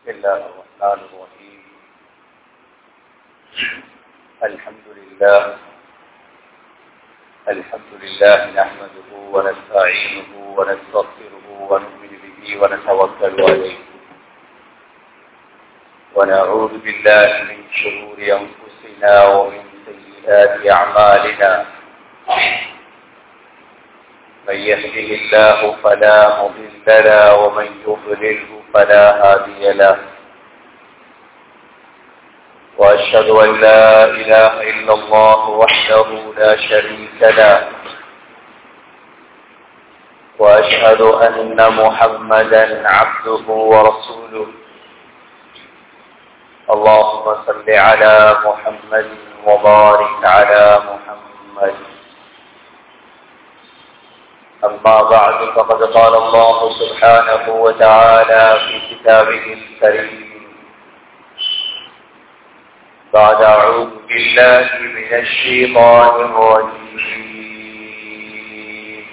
بسم الله الرحمن الرحيم الحمد لله الحمد لله نحمده ونستعينه ونستغفره ونؤمن به ونتوكل عليه ونعوذ بالله من شرور أنفسنا ومن سيئات أعمالنا من يهده الله فلا مضل له ومن يضلله فلا هادي له وأشهد أن لا إله إلا الله وحده لا شريك له وأشهد أن محمدا عبده ورسوله اللهم صل على محمد وبارك على محمد أما بعد فقد قال الله سبحانه وتعالى في كتابه الكريم بعد أعوذ بالله من الشيطان الرجيم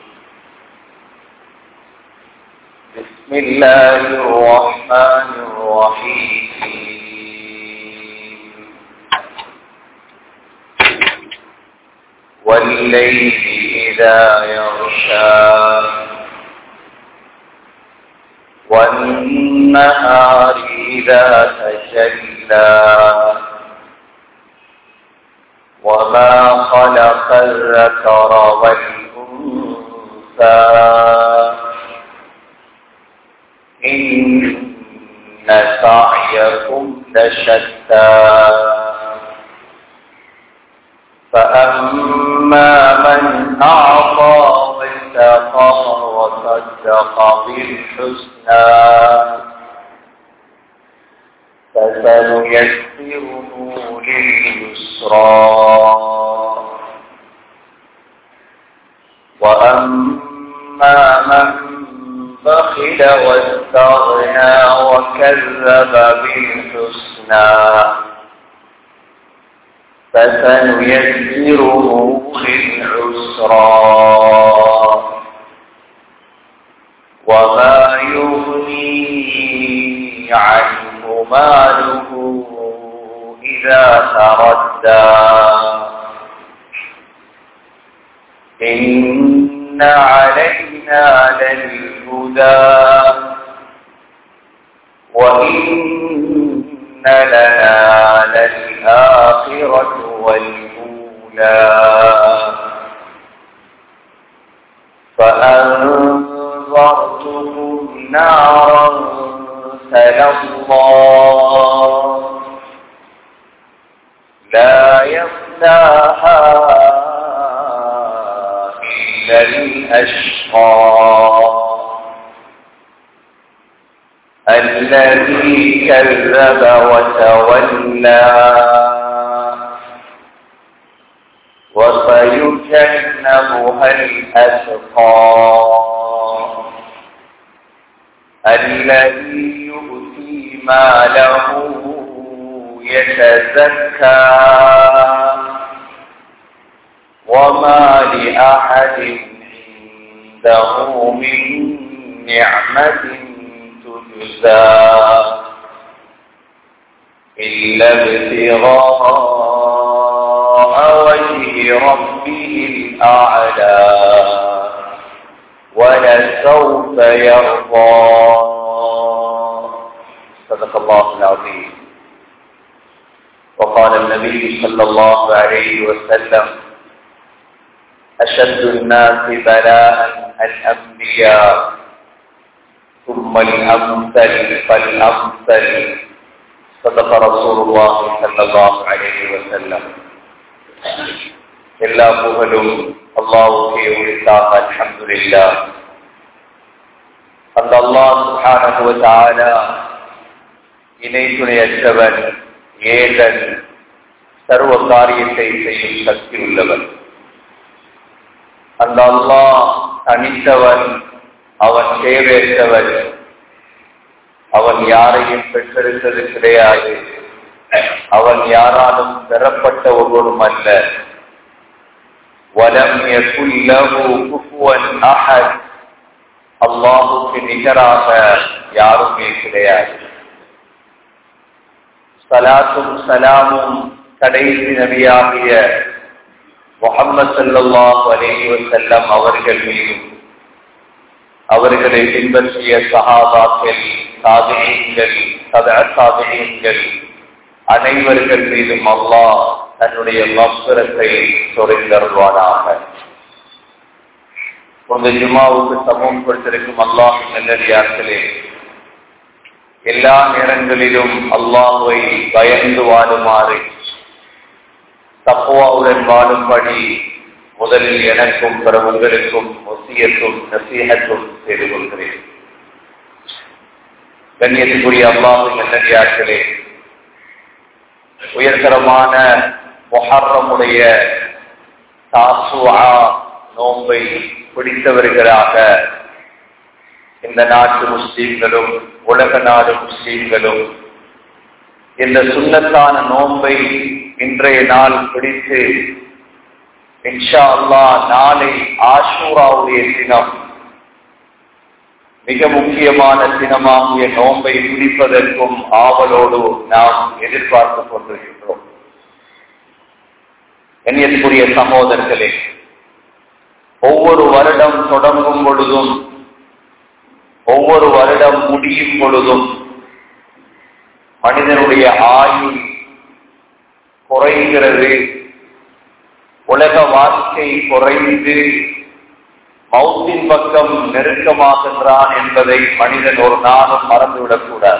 بسم الله الرحمن الرحيم والليل إذا يغشى والنهار إذا تجلى وما خلق الذكر والأنثى إن سعيكم لشتى فأما من أعطى واتقى وصدق بالحسنى فسنيسره لليسرى وأما من بخل واستغنى وكذب بالحسنى فسنيسره للعسرى وما يغني عنه ماله إذا تردى إن علينا للهدى وإن لنا للآخرة والأولى فأنظرتكم نارا تلظى لا يصلاها إلا الأشقى الذي كذب وتولى وسيجنبها الأتقى الذي يؤتي ماله يتزكى وما لأحد عنده من نعمة تجزى إلا ابتغاء وجه ربه الأعلى ولسوف يرضى صدق الله العظيم وقال النبي صلى الله عليه وسلم أشد الناس بلاء الأنبياء ثم الأمثل فالأمثل صدق رسول الله صلى الله عليه وسلم எல்லா புகழும் அல்லாவுக்கே உரித்தாக அல்ஹம்துலில்லா அந்த அல்லாஹ் சுப்ஹானஹு வ தஆலா இணை துணையற்றவன் ஏதன் சர்வ காரியத்தை செய்யும் சக்தி உள்ளவன் அந்த அல்லாஹ் தனித்தவன் அவன் தேவையற்றவன் அவன் யாரையும் பெற்றெடுத்தது கிடையாது அவன் யாராலும் பெறப்பட்ட ஒருவரும் அல்ல வலம் யகுல்லஹு குஃபுவன் அஹத் அல்லாஹுக்கு நிகராக யாருமே கிடையாது சலாத்தும் சலாமும் கடைசி நபியாகிய முகமது சல்லாஹ் அலைஹி வஸல்லம் அவர்கள் மீதும் அவர்களை பின்பற்றிய சஹாபாக்கள் சாதகங்கள் சதா சாதகங்கள் அனைவர்கள் மீதும் அல்லாஹ் தன்னுடைய மஸ்வரத்தை சொரிந்தருவானாக உங்க ஜுமாவுக்கு சமூகம் கொடுத்திருக்கும் அல்லாஹ் நல்லடியார்களே எல்லா நேரங்களிலும் அல்லாஹுவை பயந்து வாழுமாறு தப்புவாவுடன் வாழும்படி முதலில் எனக்கும் பிற உங்களுக்கும் ஒசியத்தும் நசீகத்தும் செய்து கொள்கிறேன் கண்ணியத்துக்குரிய அல்லாஹின் நல்லடியார்களே உயர்தரமான மொஹர்ரமுடைய தாசுவா நோன்பை பிடித்தவர்களாக இந்த நாட்டு முஸ்லீம்களும் உலக நாடு முஸ்லீம்களும் இந்த சுண்ணத்தான நோன்பை இன்றைய நாள் பிடித்து இன்ஷா அல்லா நாளை ஆஷூராவுடைய தினம் மிக முக்கியமான தினமாகிய நோன்பை பிடிப்பதற்கும் ஆவலோடு நாம் எதிர்பார்த்து கொண்டிருக்கின்றோம் எண்ணியத்துக்குரிய சகோதரர்களே ஒவ்வொரு வருடம் தொடங்கும் பொழுதும் ஒவ்வொரு வருடம் முடியும் பொழுதும் மனிதனுடைய ஆயுள் குறைகிறது உலக வாழ்க்கை குறைந்து மௌத்தின் பக்கம் நெருக்கமாகின்றான் என்பதை மனிதன் ஒரு நாளும் மறந்துவிடக்கூடாது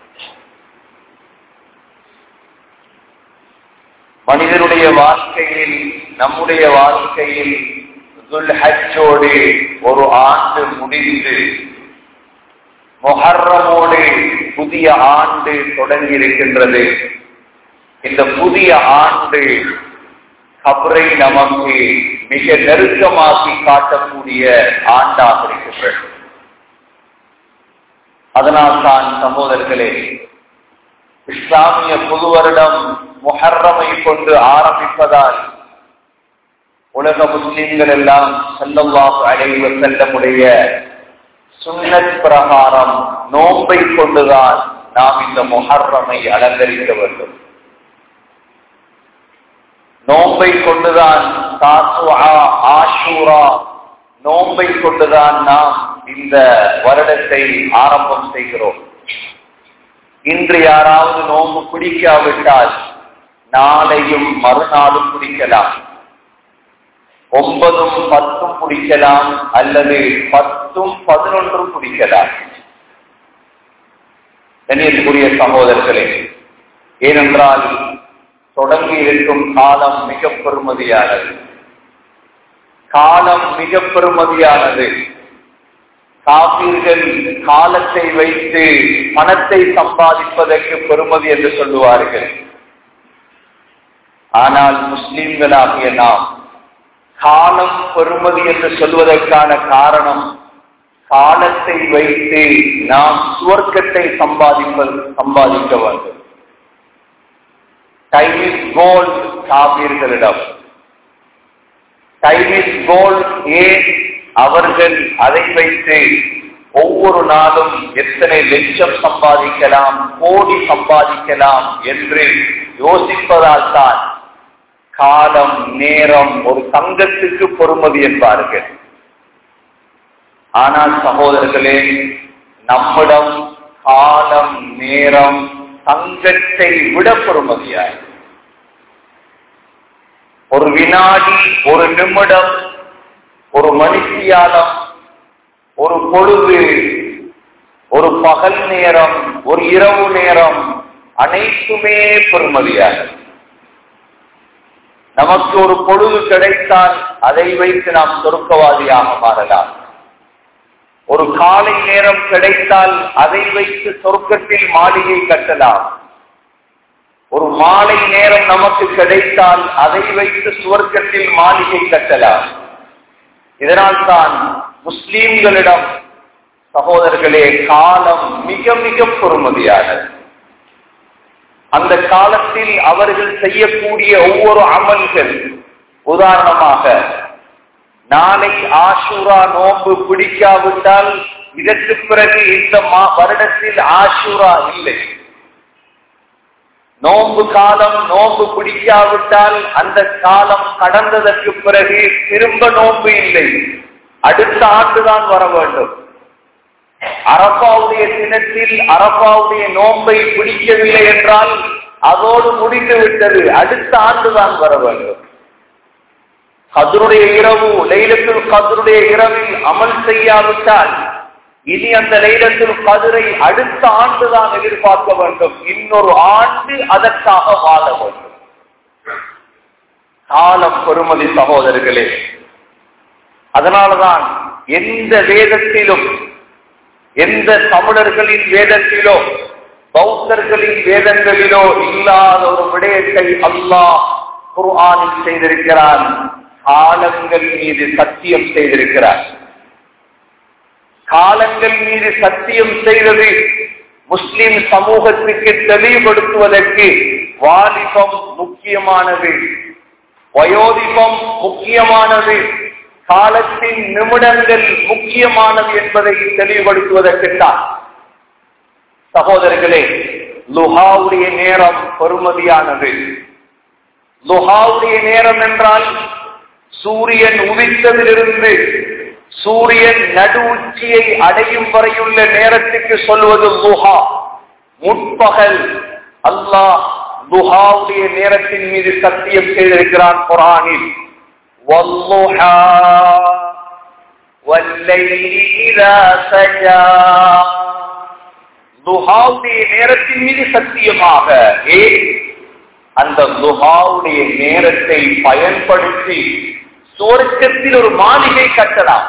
மனிதனுடைய வாழ்க்கையில் நம்முடைய வாழ்க்கையில் ஹஜ்ஜோடு ஒரு ஆண்டு முடிந்து மொஹர்ரமோடு புதிய ஆண்டு தொடங்கி இருக்கின்றது இந்த புதிய ஆண்டு கபரை நமக்கு மிக நெருக்கமாக்கி காட்டக்கூடிய ஆண்டாக இருக்கின்றது அதனால் தான் சகோதரர்களே இஸ்லாமிய புது வருடம் முஹர்ரமை கொண்டு ஆரம்பிப்பதால் உலக முஸ்லிம்கள் எல்லாம் செல்லவாக அடைவ செல்லமுடைய சுண்ணத் பிரகாரம் நோன்பை கொண்டுதான் நாம் இந்த முஹர்ரமை அலங்கரிக்க வேண்டும் நோன்பை கொண்டுதான் ஆஷூரா நோன்பை கொண்டுதான் நாம் இந்த வருடத்தை ஆரம்பம் செய்கிறோம் இன்று யாராவது நோன்பு பிடிக்காவிட்டால் நாளையும் மறுநாளும் பிடிக்கலாம் ஒன்பதும் பத்தும் பிடிக்கலாம் அல்லது பத்தும் பதினொன்றும் பிடிக்கலாம் கண்ணியத்துக்குரிய சகோதரர்களே ஏனென்றால் தொடங்கி இருக்கும் காலம் மிக பெருமதியானது காலம் மிக பெருமதியானது காப்பீர்கள் காலத்தை வைத்து பணத்தை சம்பாதிப்பதற்கு பெருமதி என்று சொல்லுவார்கள் ஆனால் முஸ்லிம்களாகிய நாம் காலம் பெருமதி என்று சொல்வதற்கான காரணம் காலத்தை வைத்து நாம் சுவர்க்கத்தை சம்பாதிப்பது சம்பாதிக்க வேண்டும் டைம் இஸ் கோல்ட் காப்பீர்களிடம் டைம் இஸ் கோல்ட் ஏன் அவர்கள் அதை வைத்து ஒவ்வொரு நாளும் எத்தனை லட்சம் சம்பாதிக்கலாம் கோடி சம்பாதிக்கலாம் என்று யோசிப்பதால் தான் காலம் நேரம் ஒரு தங்கத்துக்கு பொறுமதி என்பார்கள் ஆனால் சகோதரர்களே நம்மிடம் காலம் நேரம் தங்கத்தை விட பொறுமதியாய் ஒரு வினாடி ஒரு நிமிடம் ஒரு மனுஷியாலம் ஒரு பொழுது ஒரு பகல் நேரம் ஒரு இரவு நேரம் அனைத்துமே பெருமதியாகும் நமக்கு ஒரு பொழுது கிடைத்தால் அதை வைத்து நாம் சொர்க்கவாதியாக மாறலாம் ஒரு காலை நேரம் கிடைத்தால் அதை வைத்து சொர்க்கத்தில் மாளிகை கட்டலாம் ஒரு மாலை நேரம் நமக்கு கிடைத்தால் அதை வைத்து சுவர்க்கத்தில் மாளிகை கட்டலாம் இதனால் தான் முஸ்லீம்களிடம் சகோதரர்களே காலம் மிக மிக பொறுமதியானது அந்த காலத்தில் அவர்கள் செய்யக்கூடிய ஒவ்வொரு அமல்கள் உதாரணமாக நாளை ஆஷூரா நோன்பு பிடிக்காவிட்டால் இதற்கு பிறகு இந்த மா- வருடத்தில் ஆஷூரா இல்லை நோன்பு காலம் நோன்பு பிடிக்காவிட்டால் அந்த காலம் கடந்ததற்கு பிறகு திரும்ப நோன்பு இல்லை அடுத்த ஆண்டுதான் வர வேண்டும் அரபாவுடைய தினத்தில் அரபாவுடைய நோன்பை பிடிக்கவில்லை என்றால் அதோடு முடிந்து விட்டது அடுத்த ஆண்டுதான் வர வேண்டும் கதருடைய இரவு லைலத்துல் கதருடைய இரவில் அமல் செய்யாவிட்டால் இனி அந்த லைலத்துல் கதிரை அடுத்த ஆண்டுதான் எதிர்பார்க்க வேண்டும் இன்னொரு ஆண்டு அதற்காக வாழ வேண்டும் காலம் பெருமதி சகோதரர்களே அதனாலதான் எந்த வேதத்திலும் எந்த தமிழர்களின் வேதத்திலோ பௌத்தர்களின் வேதங்களிலோ இல்லாத ஒரு விடயத்தை அல்லாஹ் குர்ஆனில் செய்திருக்கிறான் காலங்கள் மீது சத்தியம் செய்திருக்கிறார் காலங்கள் மீது சத்தியம் செய்தது முஸ்லிம் சமூகத்துக்கு தெளிவுபடுத்துவதற்கு வாலிபம் முக்கியமானது வயோதிபம் முக்கியமானது காலத்தின் நிமிடங்கள் முக்கியமானது என்பதை தெளிவுபடுத்துவதற்குத்தான் சகோதரர்களே லுஹாவுடைய நேரம் பெருமதியானது லுஹாவுடைய நேரம் என்றால் சூரியன் உதித்ததிலிருந்து சூரியன் நடு உச்சியை அடையும் வரையுள்ள நேரத்துக்கு சொல்வது லுஹா முற்பகல் அல்லாஹ் லுஹாவுடைய நேரத்தின் மீது சத்தியம் செய்திருக்கிறான் குரானில் والضحى والليل إذا سجى லுஹாவுடைய நேரத்தின் மீது சத்தியமாக ஏ அந்த லுஹாவுடைய நேரத்தை பயன்படுத்தி சுவர்க்கத்தில் ஒரு மாளிகை கட்டலாம்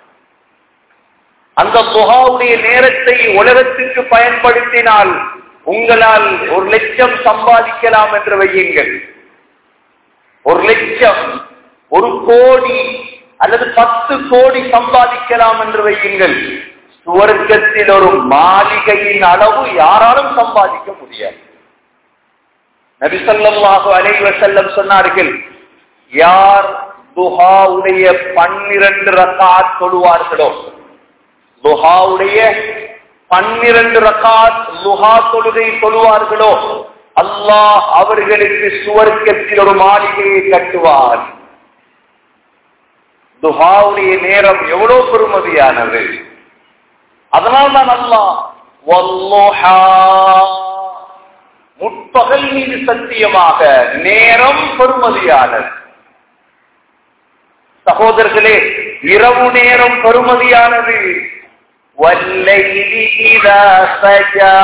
அந்த லுஹாவுடைய நேரத்தை உலகத்துக்கு பயன்படுத்தினால் உங்களால் ஒரு லட்சம் சம்பாதிக்கலாம் என்று வையுங்கள் ஒரு லட்சம் ஒரு கோடி அல்லது பத்து கோடி சம்பாதிக்கலாம் என்று வையுங்கள் சுவர்க்கத்தில் ஒரு மாளிகையின் அளவு யாராலும் சம்பாதிக்க முடியாது நபிசல்லாஹு அலைவ செல்லம் சொன்னார்கள் யார் துஹாவுடைய பன்னிரண்டு ரக்காத் தொழுவார்களோ துஹாவுடைய பன்னிரண்டு ரக்காத் லுஹா தொழுகை தொழுவார்களோ அல்லாஹ் அவர்களுக்கு சுவர்க்கத்தில் ஒரு மாளிகையை கட்டுவார் துஹாவுடைய நேரம் எவ்வளவு பெருமதியானது அதனால் தான் அல்லாஹ் வல்லுஹா முற்பகல் மீது சத்தியமாக நேரம் பெருமதியானது சகோதரர்களே இரவு நேரம் பெருமதியானது வல்லைலி இதா சஜா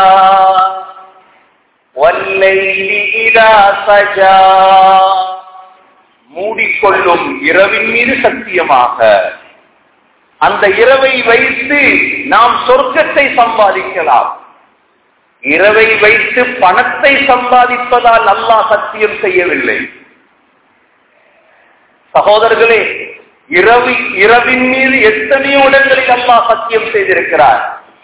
வல்லைலி இதா சஜா மூடிக்கொள்ளும் இரவின் மீது சத்தியமாக அந்த இரவை வைத்து நாம் சொர்க்கத்தை சம்பாதிக்கலாம் இரவை வைத்து பணத்தை சம்பாதிப்பதால் அல்லாஹ் சத்தியம் செய்யவில்லை சகோதரர்களே இரவி இரவின் மீது எத்தனையோ இடங்களில் அல்லாஹ் சத்தியம் செய்திருக்கிறார்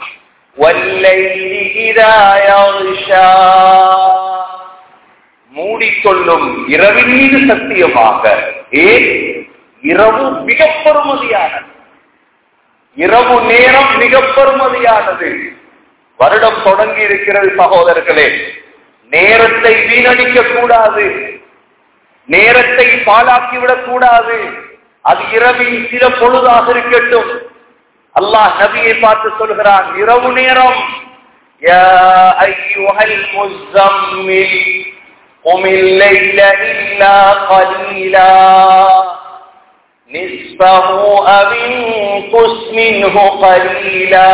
மூடிக்கொள்ளும் இரவின் மீது சத்தியமாக ஏன் இரவு மிக பெருமதியானது இரவு நேரம் மிக பெருமதியானது வருடம் தொடங்கி இருக்கிறது சகோதரர்களே நேரத்தை வீணடிக்க கூடாது நேரத்தை பாழாக்கிவிடக் கூடாது அது இரவின் சில பொழுதாக இருக்கட்டும் அல்லாஹ் நபியை பார்த்து சொல்கிறான் இரவு நேரம் قم الليل إلا قليلا نصفه أو انقص منه قليلا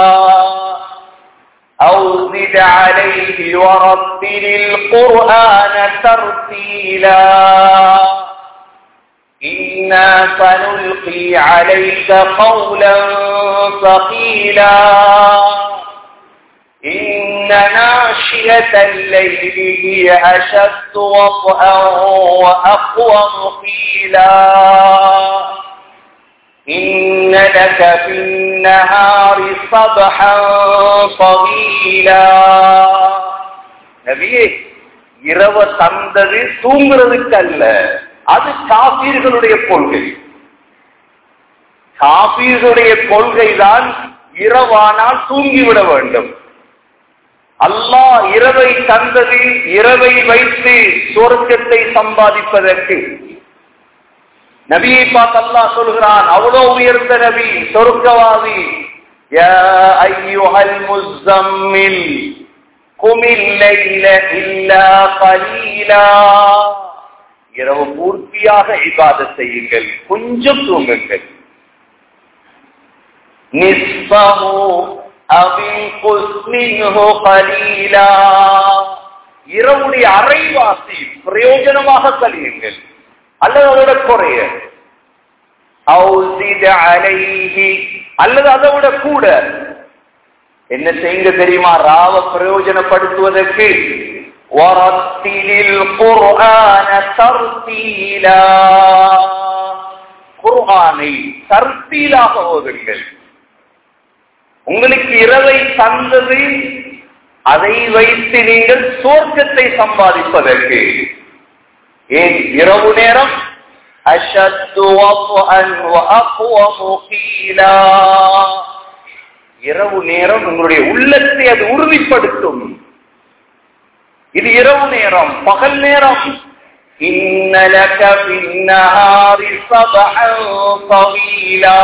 أو زد عليه ورتل القرآن ترتيلا إنا سنلقي عليك قولا ثقيلا إن ناشئة الليل هي أشد وطئا وأقوم قيلا إن لك في النهار صبحا طويلا நபியே இரவ தந்தது தூங்குறதுக்கு அல்ல அது காபீர்களுடைய கொள்கை காபீர்களுடைய கொள்கைதான் இரவானால் தூங்கிவிட வேண்டும் அல்லாஹ் இரவை தந்தது இரவை வைத்து சொர்க்கத்தை சம்பாதிப்பதற்கு நபியை பார்த்து அல்லாஹ் சொல்கிறான் அவ்வளோ உயர்ந்த நபி சொர்க்கவாதி يا أيها المزمل قم الليل إلا قليلا இரவு பூர்த்தியாக இபாதத் செய்யுங்கள் கொஞ்சம் தூங்குங்கள் நிஸ்பஹு அவின்குஸ் மின்ஹு கலீலா இரவுடைய அரைவாசி பிரயோஜனமாக கழியுங்கள் அல்லது அதோட குறைய அவுசித அலைஹி அல்லது அதை விட கூட என்ன செய்யுங்க தெரியுமா ராவ பிரயோஜனப்படுத்துவதற்கு வரத்திலில் குர்ஆன தர்தீலா குர்ஆனை தர்தீலாக ஓதுங்கள் உங்களுக்கு இரவை தந்தது அதை வைத்து நீங்கள் சோர்க்கத்தை சம்பாதிப்பதற்கு ஏன் இரவு நேரம் அஷத்து இரவு நேரம் உங்களுடைய உள்ளத்தை அது உறுதிப்படுத்தும் இது இரவு நேரம் பகல் நேரம் இன்னலக பின்னாரி சபஹன் தவீலா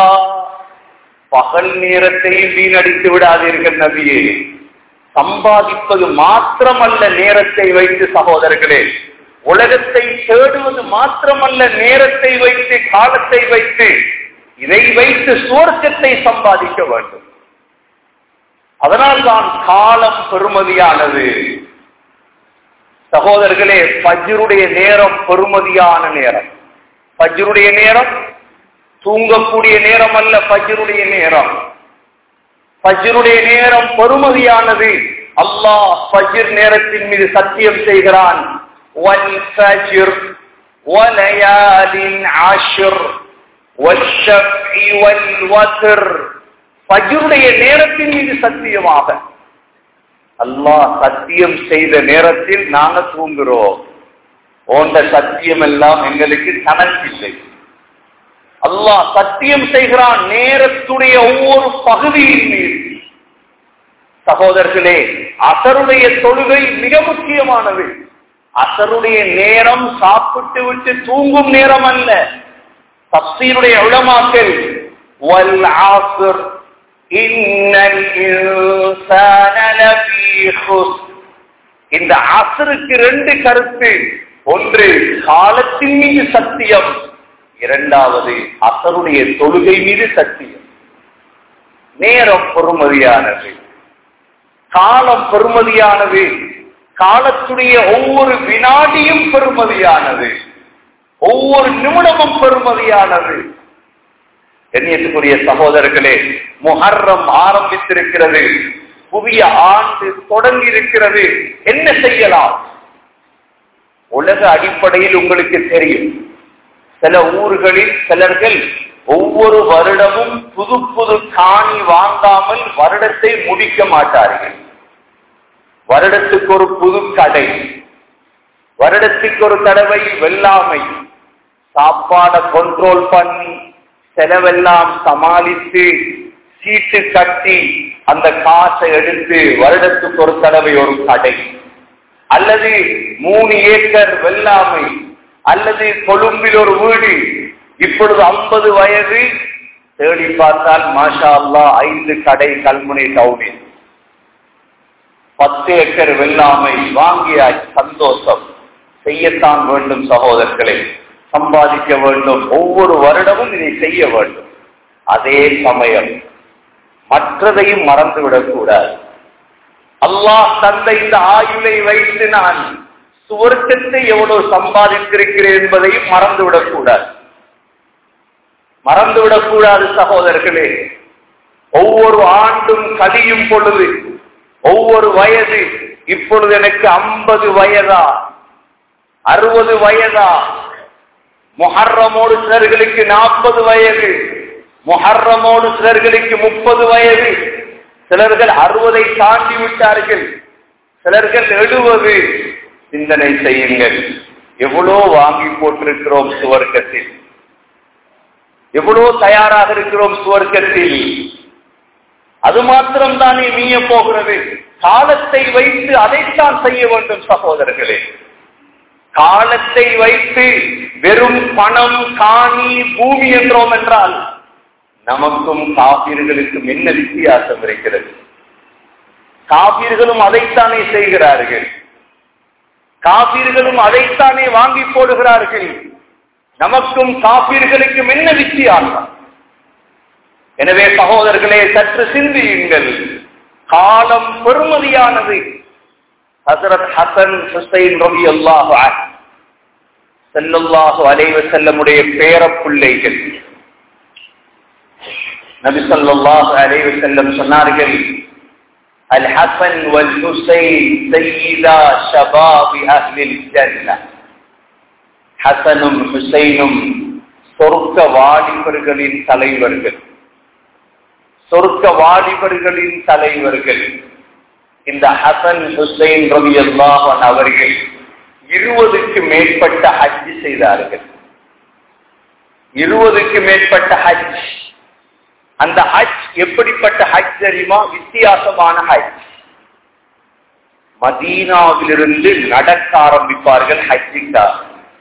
பகல் நேரத்தை வீணடித்து விடாதீர்கள் நபியே சம்பாதிப்பது மாத்திரமல்ல நேரத்தை வைத்து சகோதரர்களே உலகத்தை தேடுவது மாத்திரமல்ல நேரத்தை வைத்து காலத்தை வைத்து இதை வைத்து சுவர்க்கத்தை சம்பாதிக்க வேண்டும் அதனால்தான் காலம் பெருமதியானது சகோதரர்களே பஜ்ருடைய நேரம் பெருமதியான நேரம் பஜ்ருடைய நேரம் தூங்கக்கூடிய நேரம் அல்ல பஜ்ருடைய நேரம் பஜ்ருடைய நேரம் பெருமதியானது அல்லாஹ் பஜ்ர் நேரத்தின் மீது சத்தியம் செய்கிறான் والفجر وليال عشر والشفع والوتر பஜ்ருடைய நேரத்தின் மீது சத்தியமாக அல்லாஹ் சத்தியம் செய்த நேரத்தில் நாங்க தூங்குறோம் போன்ற சத்தியம் எல்லாம் எங்களுக்கு கணக்கில்லை அல்லாஹ் சத்தியம் செய்கிறான் நேரத்துடைய ஒவ்வொரு பகுதியின் மீது சகோதரர்களே அசருடைய தொழுகை மிக முக்கியமானது அசருடைய நேரம் சாப்பிட்டு விட்டு தூங்கும் நேரம் அல்ல தப்சீருடைய உளமாக்கல் வல் ஆசுர் இன்னல் இன்சான லஃபீ ஹுஸ்ர் இந்த அசருக்கு ரெண்டு கருத்து ஒன்று காலத்தின் மீது சத்தியம் இரண்டாவது அசருடைய தொழுகை மீது சத்தியம் நேரம் பொறுமதியானது காலம் பெருமதியானது காலத்துடைய ஒவ்வொரு வினாடியும் பெருமதியானது ஒவ்வொரு நிமிடமும் பெருமதியானது எண்ணியத்துக்குரிய சகோதரர்களே முஹர்ரம் ஆரம்பித்திருக்கிறது புதிய ஆண்டு தொடங்கி இருக்கிறது என்ன செய்யலாம் உலக அடிப்படையில் உங்களுக்கு தெரியும் சில ஊர்களில் சிலர்கள் ஒவ்வொரு வருடமும் புது புது காணி வாங்காமல் வருடத்தை முடிக்க மாட்டார்கள் வருடத்துக்கு ஒரு புது கடை வருடத்துக்கு ஒரு தடவை வெள்ளாமை சாப்பாடை கண்ட்ரோல் பண்ணி செலவெல்லாம் சமாளித்து சீட்டு கட்டி அந்த காசை எடுத்து வருடத்துக்கு ஒரு தடவை ஒரு கடை அல்லது மூணு ஏக்கர் வெள்ளாமை அல்லது கொழும்பில் ஒரு வீடு இப்பொழுது ஐம்பது வயது தேடி பார்த்தால் மாஷா அல்லா ஐந்து கடை கல்முனை டவுனில் பத்து ஏக்கர் வெள்ளாமை வாங்கியாய் சந்தோஷம் செய்யத்தான் வேண்டும் சகோதரர்களை சம்பாதிக்க வேண்டும் ஒவ்வொரு வருடமும் இதை செய்ய வேண்டும் அதே சமயம் மற்றதையும் மறந்துவிடக் கூடாது அல்லாஹ் தந்த இந்த ஆயுளை வைத்து நான் சுவர்க்கத்தை எவ்வளவு சம்பாதித்திருக்கிறேன் என்பதையும் மறந்துவிடக் கூடாது மறந்துவிடக் கூடாது சகோதரர்களே ஒவ்வொரு ஆண்டும் கழியும் பொழுது ஒவ்வொரு வயது இப்பொழுது எனக்கு ஐம்பது வயதா அறுபது வயதா முஹர்ரமோடு சிலர்களுக்கு நாற்பது வயது முஹர்ரமோடு சிலர்களுக்கு முப்பது வயது சிலர்கள் அறுபதை தாண்டி விட்டார்கள் சிலர்கள் எழுபது சிந்தனை செய்யுங்கள் எவ்வளோ வாங்கி போட்டிருக்கிறோம் சுவர்க்கத்தில் எவ்வளோ தயாராக இருக்கிறோம் சுவர்க்கத்தில் அது மாத்திரம் தானே மீய போகிறது காலத்தை வைத்து அதைத்தான் செய்ய வேண்டும் சகோதரர்களே காலத்தை வைத்து வெறும் பணம் காணி பூமி என்றோம் என்றால் நமக்கும் காப்பீர்களுக்கும் என்ன வித்தியாசம் இருக்கிறது காப்பீர்களும் அதைத்தானே செய்கிறார்கள் காப்பீர்களும் அதைத்தானே வாங்கி போடுகிறார்கள் நமக்கும் காப்பீர்களுக்கும் என்ன வித்தியாசம் எனவே சகோதரர்களே சற்று சிந்தியுங்கள் காலம் பெருமதியானது ஹசரத் ஹசன் ஹுசைன் ரவி அல்லாஹு செல்லல்லாஹு அலைவ செல்லமுடைய பேர பிள்ளைகள் நபி சொல்லாஹு அலைவ செல்லம் சொன்னார்கள் அல் ஹசன் வல் ஹுசைன் சையீதா ஷபாபி அஹ்லில் ஜன்னah ஹசனும் ஹுசைனும் சொர்க்க வாலிபர்களின் தலைவர்கள் சொர்க்க வாலிபர்களின் தலைவர்கள் இந்த ஹசன் ஹுசைன் ரவி அல்லாஹன் அவர்கள் இருபதுக்கு மேற்பட்ட ஹஜ் செய்தார்கள் இருபதுக்கு மேற்பட்ட ஹஜ் அந்த ஹஜ் எப்படிப்பட்ட ஹஜ் தெரியுமா வித்தியாசமான ஹஜ் மதீனாவிலிருந்து நடக்க ஆரம்பிப்பார்கள் ஹஜ்ஜிக்காக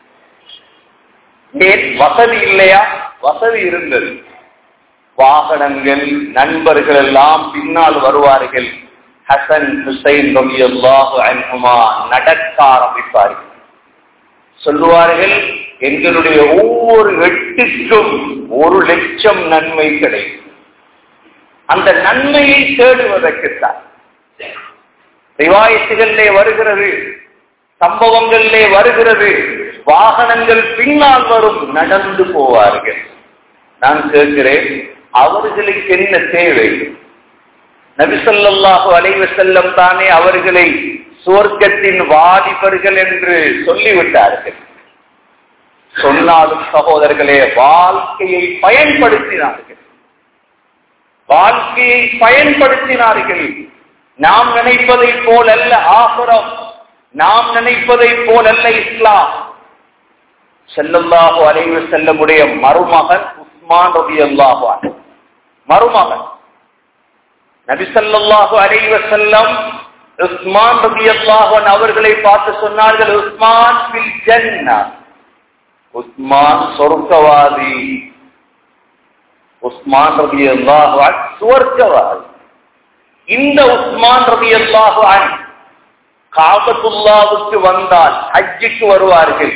ஏன் வசதி இல்லையா வசதி இருந்தது வாகனங்கள் நண்பர்கள் எல்லாம் பின்னால் வருவார்கள் ஹசன் ஹுசைன் ரவி அல்லாஹு அன்ஹுமா நடக்க ஆரம்பிப்பார்கள் சொல்லுவார்கள் எங்களுடைய ஒவ்வொரு எட்டுக்கும் ஒரு லட்சம் நன்மை கிடைக்கும் அந்த நன்மையை தேடுவதற்குத்தான் ரிவாயத்துகளிலே வருகிறது சம்பவங்களிலே வருகிறது வாகனங்கள் பின்னால் வரும் நடந்து போவார்கள் நான் கேட்கிறேன் அவர்களுக்கு என்ன தேவை நபிசல்லாஹு அலைவ செல்லம் தானே அவர்களை சுவர்க்கத்தின் வாலிபர்கள் என்று சொல்லிவிட்டார்கள் சொன்னாலும் சகோதரர்களே வாழ்க்கையை பயன்படுத்தினார்கள் வாழ்க்கையை பயன்படுத்தினார்கள் நாம் நினைப்பதை போல் அல்ல ஆசுரம் நாம் நினைப்பதை போல் அல்ல இஸ்லாம் செல்லல்லாஹு அலைவ செல்லமுடைய மருமகன் உஸ்மான் ரபி அல்லாஹான் மருமகன் நபிசல்லாஹு அலைவ செல்லம் உஸ்மான் ரபி அல்லாஹன் அவர்களை பார்த்து சொன்னார்கள் உஸ்மான் பில் ஜன்னா உஸ்மான் சொர்க்கவாதி உஸ்மான் ரபி அல்லாஹான் சுவர்க்கவாதி இந்த உஸ்மான் ரபி அல்லாஹான் காபத்துல்லாவுக்கு வந்தால் ஹஜ்ஜுக்கு வருவார்கள்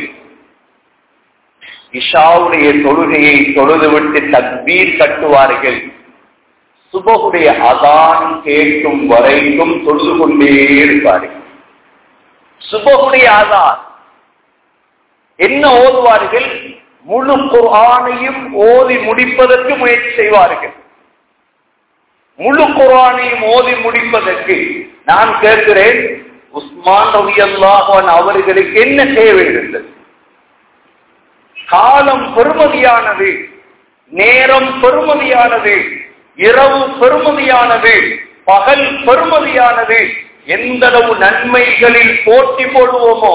இஷாவுடைய தொழுகையை தொழுதுவிட்டு தக்பீர் கட்டுவார்கள் சுபகுடைய அதான் கேட்கும் வரைக்கும் தொழுது கொண்டே இருப்பார்கள் சுபகுடைய அதான் என்ன ஓதுவார்கள் முழு குர்ஆனையும் ஓதி முடிப்பதற்கு முயற்சி செய்வார்கள் முழு குர்ஆனையும் ஓதி முடிப்பதற்கு நான் கேட்கிறேன் உஸ்மான் ரவி அல்லாஹன் அவர்களுக்கு என்ன தேவை இருந்தது காலம் பெருமதியானது நேரம் பெருமதியானது இரவு பெருமதியானது பகல் பெருமதியானது எந்தளவு நன்மைகளில் போட்டி போடுவோமோ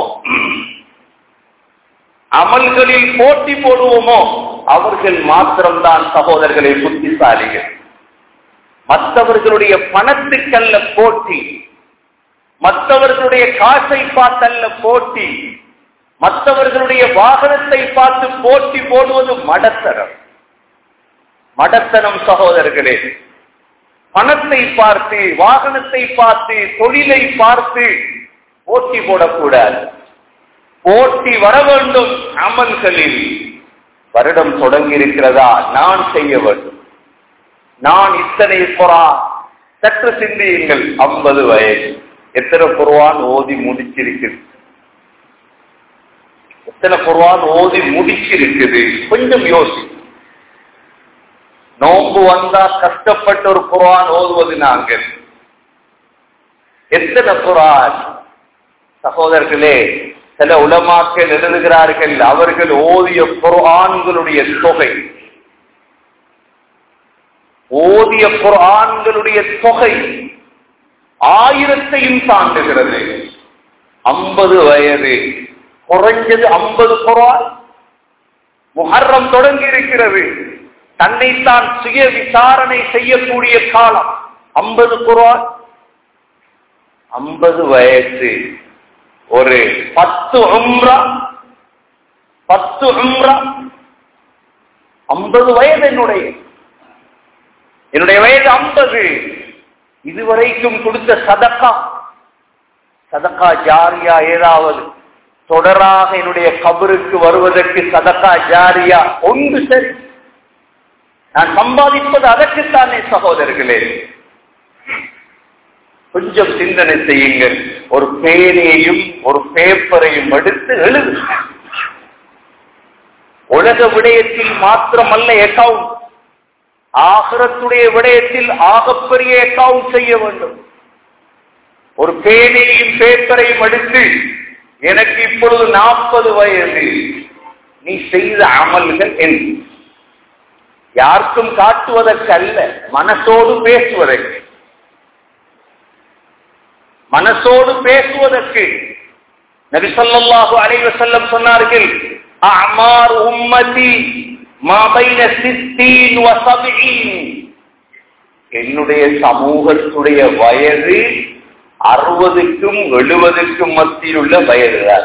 அமல்களில் போட்டி போடுவோமோ அவர்கள் மாத்திரம்தான் சகோதரர்களை புத்திசாலிகள் மற்றவர்களுடைய பணத்துக்கல்ல போட்டி மற்றவர்களுடைய காசை பார்த்தல்ல போட்டி மற்றவர்களுடைய வாகனத்தை பார்த்து போட்டி போடுவது மடத்தனம் மடத்தனம் சகோதரர்களே பணத்தை பார்த்து வாகனத்தை பார்த்து தொழிலை பார்த்து போட்டி போடக்கூடாது போட்டி வர வேண்டும் அமல்களில் வருடம் தொடங்கி இருக்கிறதா நான் செய்ய வேண்டும் நான் இத்தனை குரான் சற்று சிந்தியுங்கள் ஐம்பது வயது எத்தனை குர்வான் ஓதி முடிச்சிருக்குது எத்தனை குர்வான் ஓதி முடிச்சிருக்குது கொஞ்சம் யோசி நோம்பு வந்தா கஷ்டப்பட்ட ஒரு குர்வான் ஓதுவது நாங்கள் எத்தனை குரான் சகோதரர்களே சில உலமாக்கள் எழுதுகிறார்கள் அவர்கள் ஓதிய குர்ஆன்களுடைய தொகை ஓதிய குர்ஆன்களுடைய தொகை ஆயிரத்தையும் தாண்டுகிறது ஐம்பது வயது குறைஞ்சது ஐம்பது குரான் முஹர்ரம் தொடங்கி இருக்கிறது தன்னைத்தான் சுய விசாரணை செய்யக்கூடிய காலம் ஐம்பது குரான் ஐம்பது வயசு ஒரு பத்து உம்ரா பத்து உம்ரா ஐம்பது வயது என்னுடைய என்னுடைய வயது ஐம்பது இதுவரைக்கும் கொடுத்த சதக்கா சதக்கா ஜாரியா ஏதாவது தொடராக என்னுடைய கபருக்கு வருவதற்கு சதக்கா ஜாரியா ஒன்று சரி நான் சம்பாதிப்பது அதற்குத்தானே சகோதரர்களே கொஞ்சம் சிந்தனை செய்யுங்கள் ஒரு பேனையையும் ஒரு பேப்பரையும் எடுத்து எழுது உலக விடயத்தில் மாத்திரமல்ல அக்கவுண்ட் ஆகரத்துடைய விடயத்தில் ஆகப்பெரிய அக்கவுண்ட் செய்ய வேண்டும் ஒரு பேனையும் பேப்பரையும் எடுத்து எனக்கு இப்பொழுது நாற்பது வயது நீ செய்த அமல்கள் என்ன யாருக்கும் காட்டுவதற்கு அல்ல மனசோடு பேசுவதற்கு மனசோடு பேசுவதற்கு நபிசல்லாஹு அலைவ செல்லம் சொன்னார்கள் அமார் உம்மதி மாபைன சித்தீன் வசபீன் என்னுடைய சமூகத்துடைய வயது அறுபதுக்கும் எழுபதுக்கும் மத்தியில் உள்ள வயதுதான்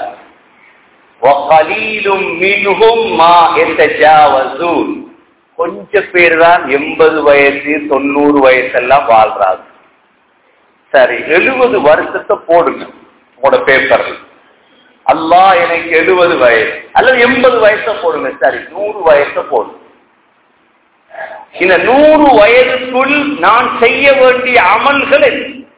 கொஞ்ச பேர் தான் எண்பது வயசு தொண்ணூறு வயசெல்லாம் வாழ்றாங்க சரி எழுபது வருஷத்தை போடுங்க உங்களோட பேப்பர்ல அல்லா எனக்கு எழுபது வயசு அல்லது எண்பது வயசை போடுங்க சரி நூறு வயசை போடுங்க இந்த நூறு வயதுக்குள் நான் செய்ய வேண்டிய அமல்கள்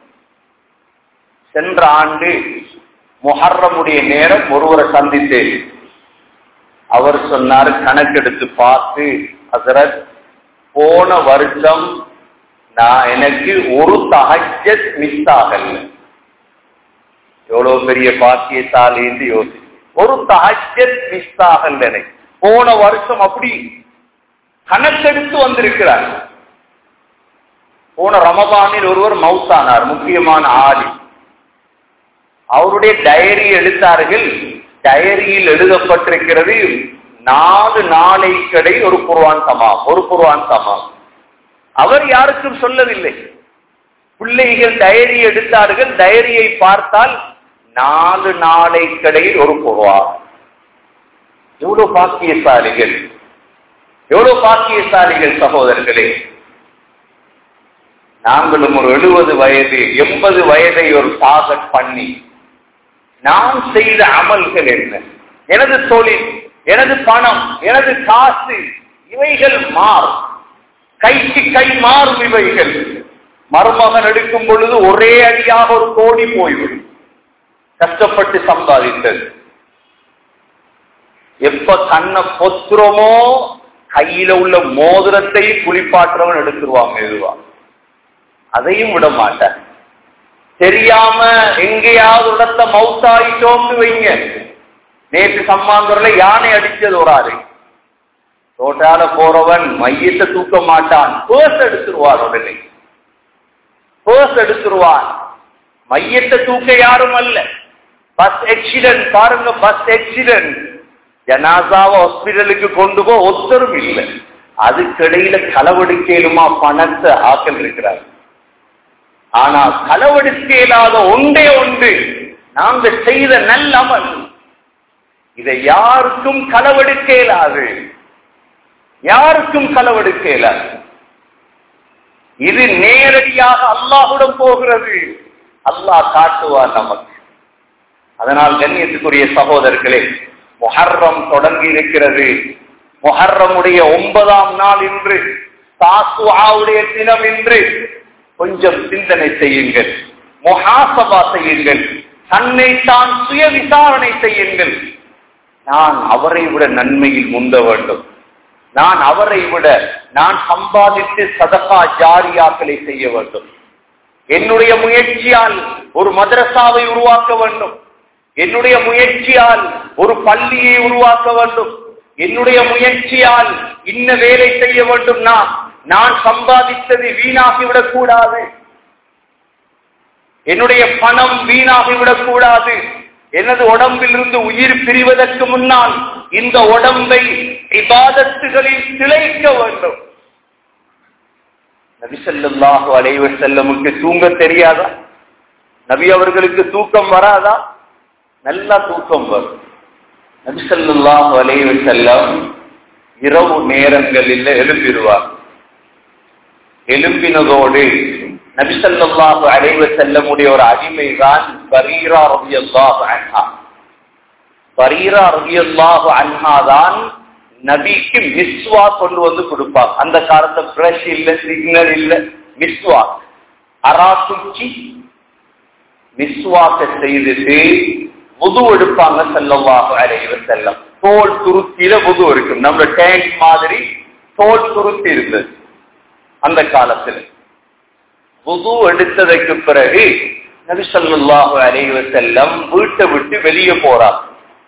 சென்ற ஆண்டு முஹர்ரமுடைய நேரம் ஒருவரை சந்தித்தேன் அவர் சொன்னார் கணக்கெடுத்து பார்த்து ஹசரத் போன வருஷம் நான் எனக்கு ஒரு தஹஜத் மிஸ் ஆகல எவ்வளவு பெரிய பாக்கியத்தாலேந்து யோசி ஒரு தஹஜத் மிஸ் ஆகல எனக்கு போன வருஷம் அப்படி கணக்கெடுத்து வந்திருக்கிறார் போன ரமபானில் ஒருவர் மவுத்தானார் முக்கியமான ஆளி அவருடைய டயரி எடுத்தார்கள் டயரியில் எழுதப்பட்டிருக்கிறது நாலு நாளை கடை ஒரு குர்வான் தமாம் ஒரு குர்வான் தமாம் அவர் யாருக்கும் சொல்லவில்லை பிள்ளைகள் டயரி எடுத்தார்கள் டயரியை பார்த்தால் நாலு நாளை கடையில் ஒரு குர்வான் எவ்வளவு பாக்கியசாலிகள் எவ்வளவு பாக்கியசாலிகள் சகோதரர்களே நாங்களும் ஒரு எழுபது வயது எண்பது வயதை ஒரு டார்கெட் பண்ணி நான் செய்த அமல்கள் என்ன எனது தொழில் எனது பணம் எனது காசு இவைகள் மாறும் கைக்கு கை மாறும் இவைகள் மருமகன் எடுக்கும் பொழுது ஒரே அடியாக ஒரு கோடி போய்விடும் கஷ்டப்பட்டு சம்பாதித்தது எப்ப கண்ணை பொத்துறோமோ கையில உள்ள மோதிரத்தை குளிப்பாற்றவன் எடுத்துருவாங்க மெதுவா அதையும் விட மாட்டார் தெரியாம எங்கேயாவது இடத்த மவுத்தாயிட்டோம்னு வைங்க நேற்று சம்மாந்தூர்ல யானை அடிச்சது ஒரு ஆறு தோட்டால போறவன் மையத்தை தூக்க மாட்டான் பேர்ஸ் எடுத்துருவார் உடனே பேர்ஸ் எடுத்துருவான் மையத்தை தூக்க யாரும் அல்ல பஸ் ஆக்சிடென்ட் பாருங்க பஸ் ஆக்சிடென்ட் ஜனாசாவை ஹாஸ்பிட்டலுக்கு கொண்டு போ ஒத்தரும் இல்லை அதுக்கிடையில களவெடுக்கலுமா பணத்தை ஆக்கல் இருக்கிறார் ஆனா களவெடுக்க இயலாத ஒன்றே ஒன்று நாங்க செய்த நல்ல அமல் இதை யாருக்கும் களவெடுக்க இயலாது யாருக்கும் களவெடுக்க இயலாது இது நேரடியாக அல்லாஹுடன் போகிறது அல்லாஹ் காட்டுவார் நமக்கு அதனால் கண்ணியத்துக்குரிய சகோதரர்களே முஹர்ரம் தொடங்கி இருக்கிறது முஹர்ரமுடைய ஒன்பதாம் நாள் இன்று தாசுஆவுடைய தினம் இன்று கொஞ்சம் சிந்தனை செய்யுங்கள் முஹாசபா செய்யுங்கள் தன்னை தான் சுய விசாரணை செய்யுங்கள் நான் அவரை விட நன்மையில் முந்த வேண்டும் நான் அவரை விட நான் சம்பாதித்து சதகா ஜாரியாக்களை செய்ய வேண்டும் என்னுடைய முயற்சியால் ஒரு மதரசாவை உருவாக்க வேண்டும் என்னுடைய முயற்சியால் ஒரு பள்ளியை உருவாக்க வேண்டும் என்னுடைய முயற்சியால் இன்ன வேலை செய்ய வேண்டும் நான் நான் சம்பாதித்தது வீணாகிவிடக் கூடாது என்னுடைய பணம் வீணாகிவிடக் கூடாது எனது உடம்பில் இருந்து உயிர் பிரிவதற்கு முன்னால் இந்த உடம்பை இபாதத்துகளில் திளைக்க வேண்டும் நபிசல்லாஹு அலைவ செல்லமுக்கு தூங்க தெரியாதா நபி அவர்களுக்கு தூக்கம் வராதா நல்லா தூக்கம் வரும் நபிசல்லாஹு அலைவ செல்லம் இரவு நேரங்களில் எழுப்பிடுவார் எழுப்பினதோடு நபிசல்லாஹு அலைவ செல்லமுடைய ஒரு அடிமைதான் பரீரா ரபியல்லாஹு அன்ஹா பரீரா ரபியல்லாஹு அன்ஹா தான் நபிக்கு மிஸ்வா கொண்டு வந்து கொடுப்பாங்க அந்த காலத்துல பிரஷ் இல்ல சிக்னல் இல்ல மிஸ்வா அராக்குச்சி மிஸ்வாக்க செய்துட்டு புது எடுப்பாங்க செல்லவாக அலைவ செல்லம் தோல் துருத்தியில புது இருக்கும் நம்ம டேங்க் மாதிரி தோல் துருத்தி இருந்தது அந்த காலத்துல புது எடுத்ததற்கு பிறகு நபி சொல்லாஹு அலைவ செல்லம் வீட்டை விட்டு வெளியே போறார்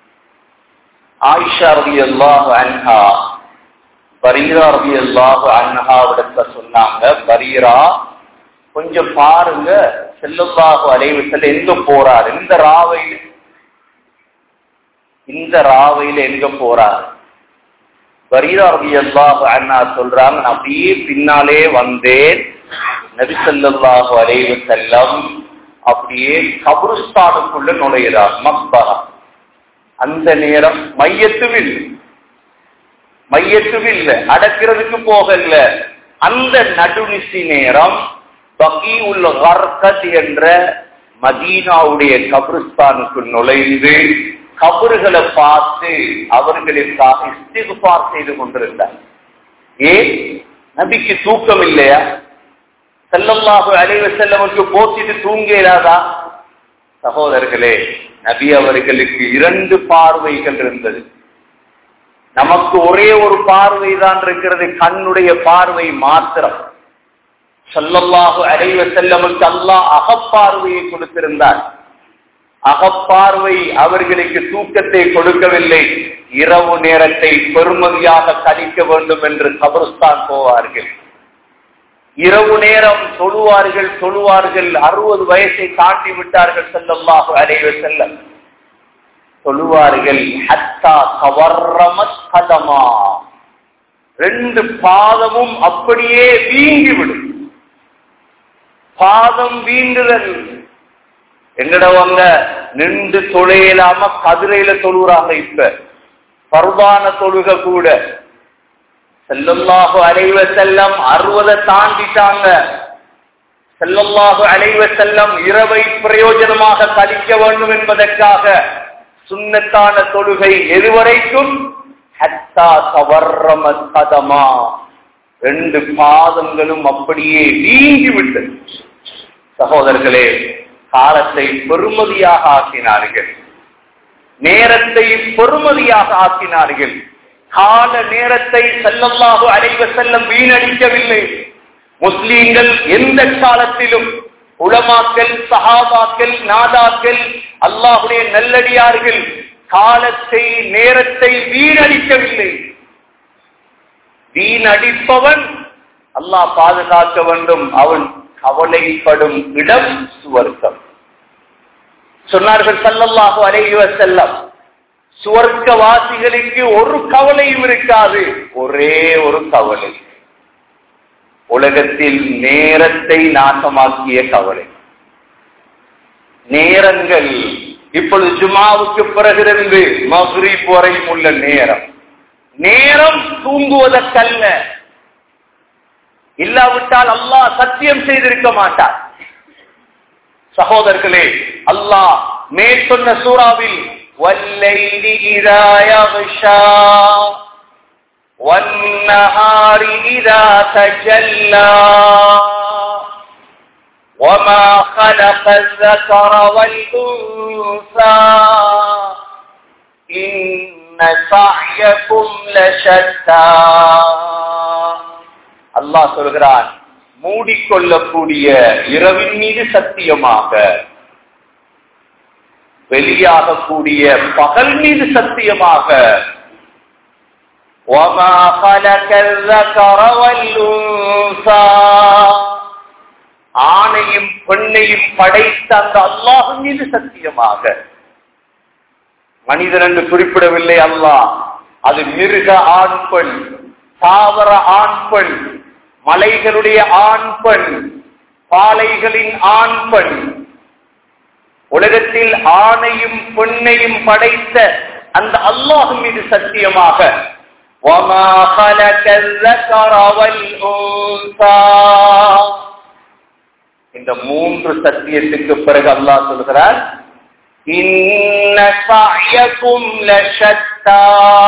ஆயிஷா ரவி அல்லாஹு அன்ஹா பரீரா ரவி அல்லாஹு அன்ஹாவிடத்த சொன்னாங்க பரீரா கொஞ்சம் பாருங்க செல்லல்லாஹு அலைவு செல்ல எங்க போறார் இந்த ராவையில் இந்த ராவையில எங்க போறார் பரீரா ரவி அல்லாஹு அண்ணா சொல்றாங்க நான் அப்படியே பின்னாலே வந்தேன் நபி ஸல்லல்லாஹு அலைஹி செல்லம் அப்படியே கபருஸ்தானுக்குள்ள நுழைகிறார் மக்பரா அந்த நேரம் மையத்துவில் மையத்துவில் அடக்கிறதுக்கு போகல அந்த நடுநிசி நேரம் பகி உள்ள வர்க்கத் என்ற மதீனாவுடைய கபிரிஸ்தானுக்கு நுழைந்து கபறுகளை பார்த்து அவர்களுக்காக இஸ்திகுபார் செய்து கொண்டிருந்தார் ஏன் நபிக்கு தூக்கம் இல்லையா செல்லல்லாஹு அலைவ செல்லமுக்கு போத்திட்டு தூங்க இயலாதா சகோதரர்களே நபி அவர்களுக்கு இரண்டு பார்வைகள் இருந்தது நமக்கு ஒரே ஒரு பார்வை தான் இருக்கிறது கண்ணுடைய பார்வை மாத்திரம் சொல்லல்லாஹு அலைவ செல்லமுக்கு அல்லாஹ் அகப்பார்வையை கொடுத்திருந்தார் அகப்பார்வை அவர்களுக்கு தூக்கத்தை கொடுக்கவில்லை இரவு நேரத்தை பெருமதியாக கழிக்க வேண்டும் என்று கபருஸ்தான் போவார்கள் இரவு நேரம் தொழுவார்கள் தொழுவார்கள் அறுபது வயசை தாண்டி விட்டார்கள் செல்லல்லாஹு அலைவ செல்லம் தொழுவார்கள் ஹத்தா கவர்ரமத் கதமா ரெண்டு பாதமும் அப்படியே வீங்கிவிடும் பாதம் வீண்டுதல் எங்கடவங்க நின்று தொழையலாம கதிரையில தொழுறாங்க இப்ப பருவான தொழுக கூட செல்லல்லாஹு அலைவ செல்லம் அறுபதை தாண்டிட்டாங்க செல்லல்லாஹு அலைவ செல்லம் இரவை பிரயோஜனமாக கழிக்க வேண்டும் என்பதற்காக சுண்ணத்தான தொழுகை எதுவரைக்கும் ஹத்தா கவர்ரம கதமா ரெண்டு பாதங்களும் அப்படியே வீங்கி விட்டது சகோதரர்களே காலத்தை பெருமதியாக ஆக்கினார்கள் நேரத்தை பெருமதியாக ஆக்கினார்கள் கால நேரத்தை செல்லல்லாக அடைவ செல்லம் வீணடிக்கவில்லை முஸ்லீம்கள் எந்த காலத்திலும் உளமாக்கல் சஹாபாக்கள் நாதாக்கள் அல்லாஹுடைய நல்லடியார்கள் காலத்தை நேரத்தை வீணடிக்கவில்லை வீணடிப்பவன் அல்லாஹ் பாதுகாக்க வேண்டும் அவன் கவலைப்படும் இடம் சுவர்க்கம் சொன்னார்கள் சல்லல்லாஹு அலைஹி வஸல்லம் சுவர்க்கவாசிகளுக்கு ஒரு கவலையும் இருக்காது ஒரே ஒரு கவலை உலகத்தில் நேரத்தை நாசமாக்கிய கவலை நேரங்கள் இப்பொழுது ஜுமாவுக்கு பிறகிருந்து மஹ்ரீப் வரையும் உள்ள நேரம் நேரம் தூங்குவதற்கல்ல இல்லாவிட்டால் அல்லாஹ் சத்தியம் செய்திருக்க மாட்டார் சகோதரர்களே அல்லாஹ் மேற் சொன்ன சூறாவில் والليل إذا يغشى والنهار إذا تجلى وما خلق الذكر والأنثى إن سعيكم لشتى அல்லாஹ் சொல்கிறான் மூடிக்கொள்ளக்கூடிய இரவின் மீது சத்தியமாக வெளியாகக்கூடிய பகல் மீது சத்தியமாக وَمَا خَلَقَ الذَّكَرَ وَالْأُنثَى ஆணையும் பெண்ணையும் படைத்த அந்த அல்லாஹ் மீது சத்தியமாக மனிதன் என்று குறிப்பிடவில்லை அல்லாஹ் அது மிருக ஆண் பெண் தாவர ஆண் பெண் மலைகளுடைய ஆண் பெண் பாலைகளின் ஆண் பெண் உலகத்தில் ஆணையும் பெண்ணையும் படைத்த அந்த அல்லாஹ் மீது சத்தியமாக وَمَا خَلَقَ الذَّكَرَ وَالْأُنثَى இந்த மூன்று சத்தியத்துக்கு பிறகு அல்லாஹ் சொல்கிறார் இன்ன சஅயக்கும் லஷத்தா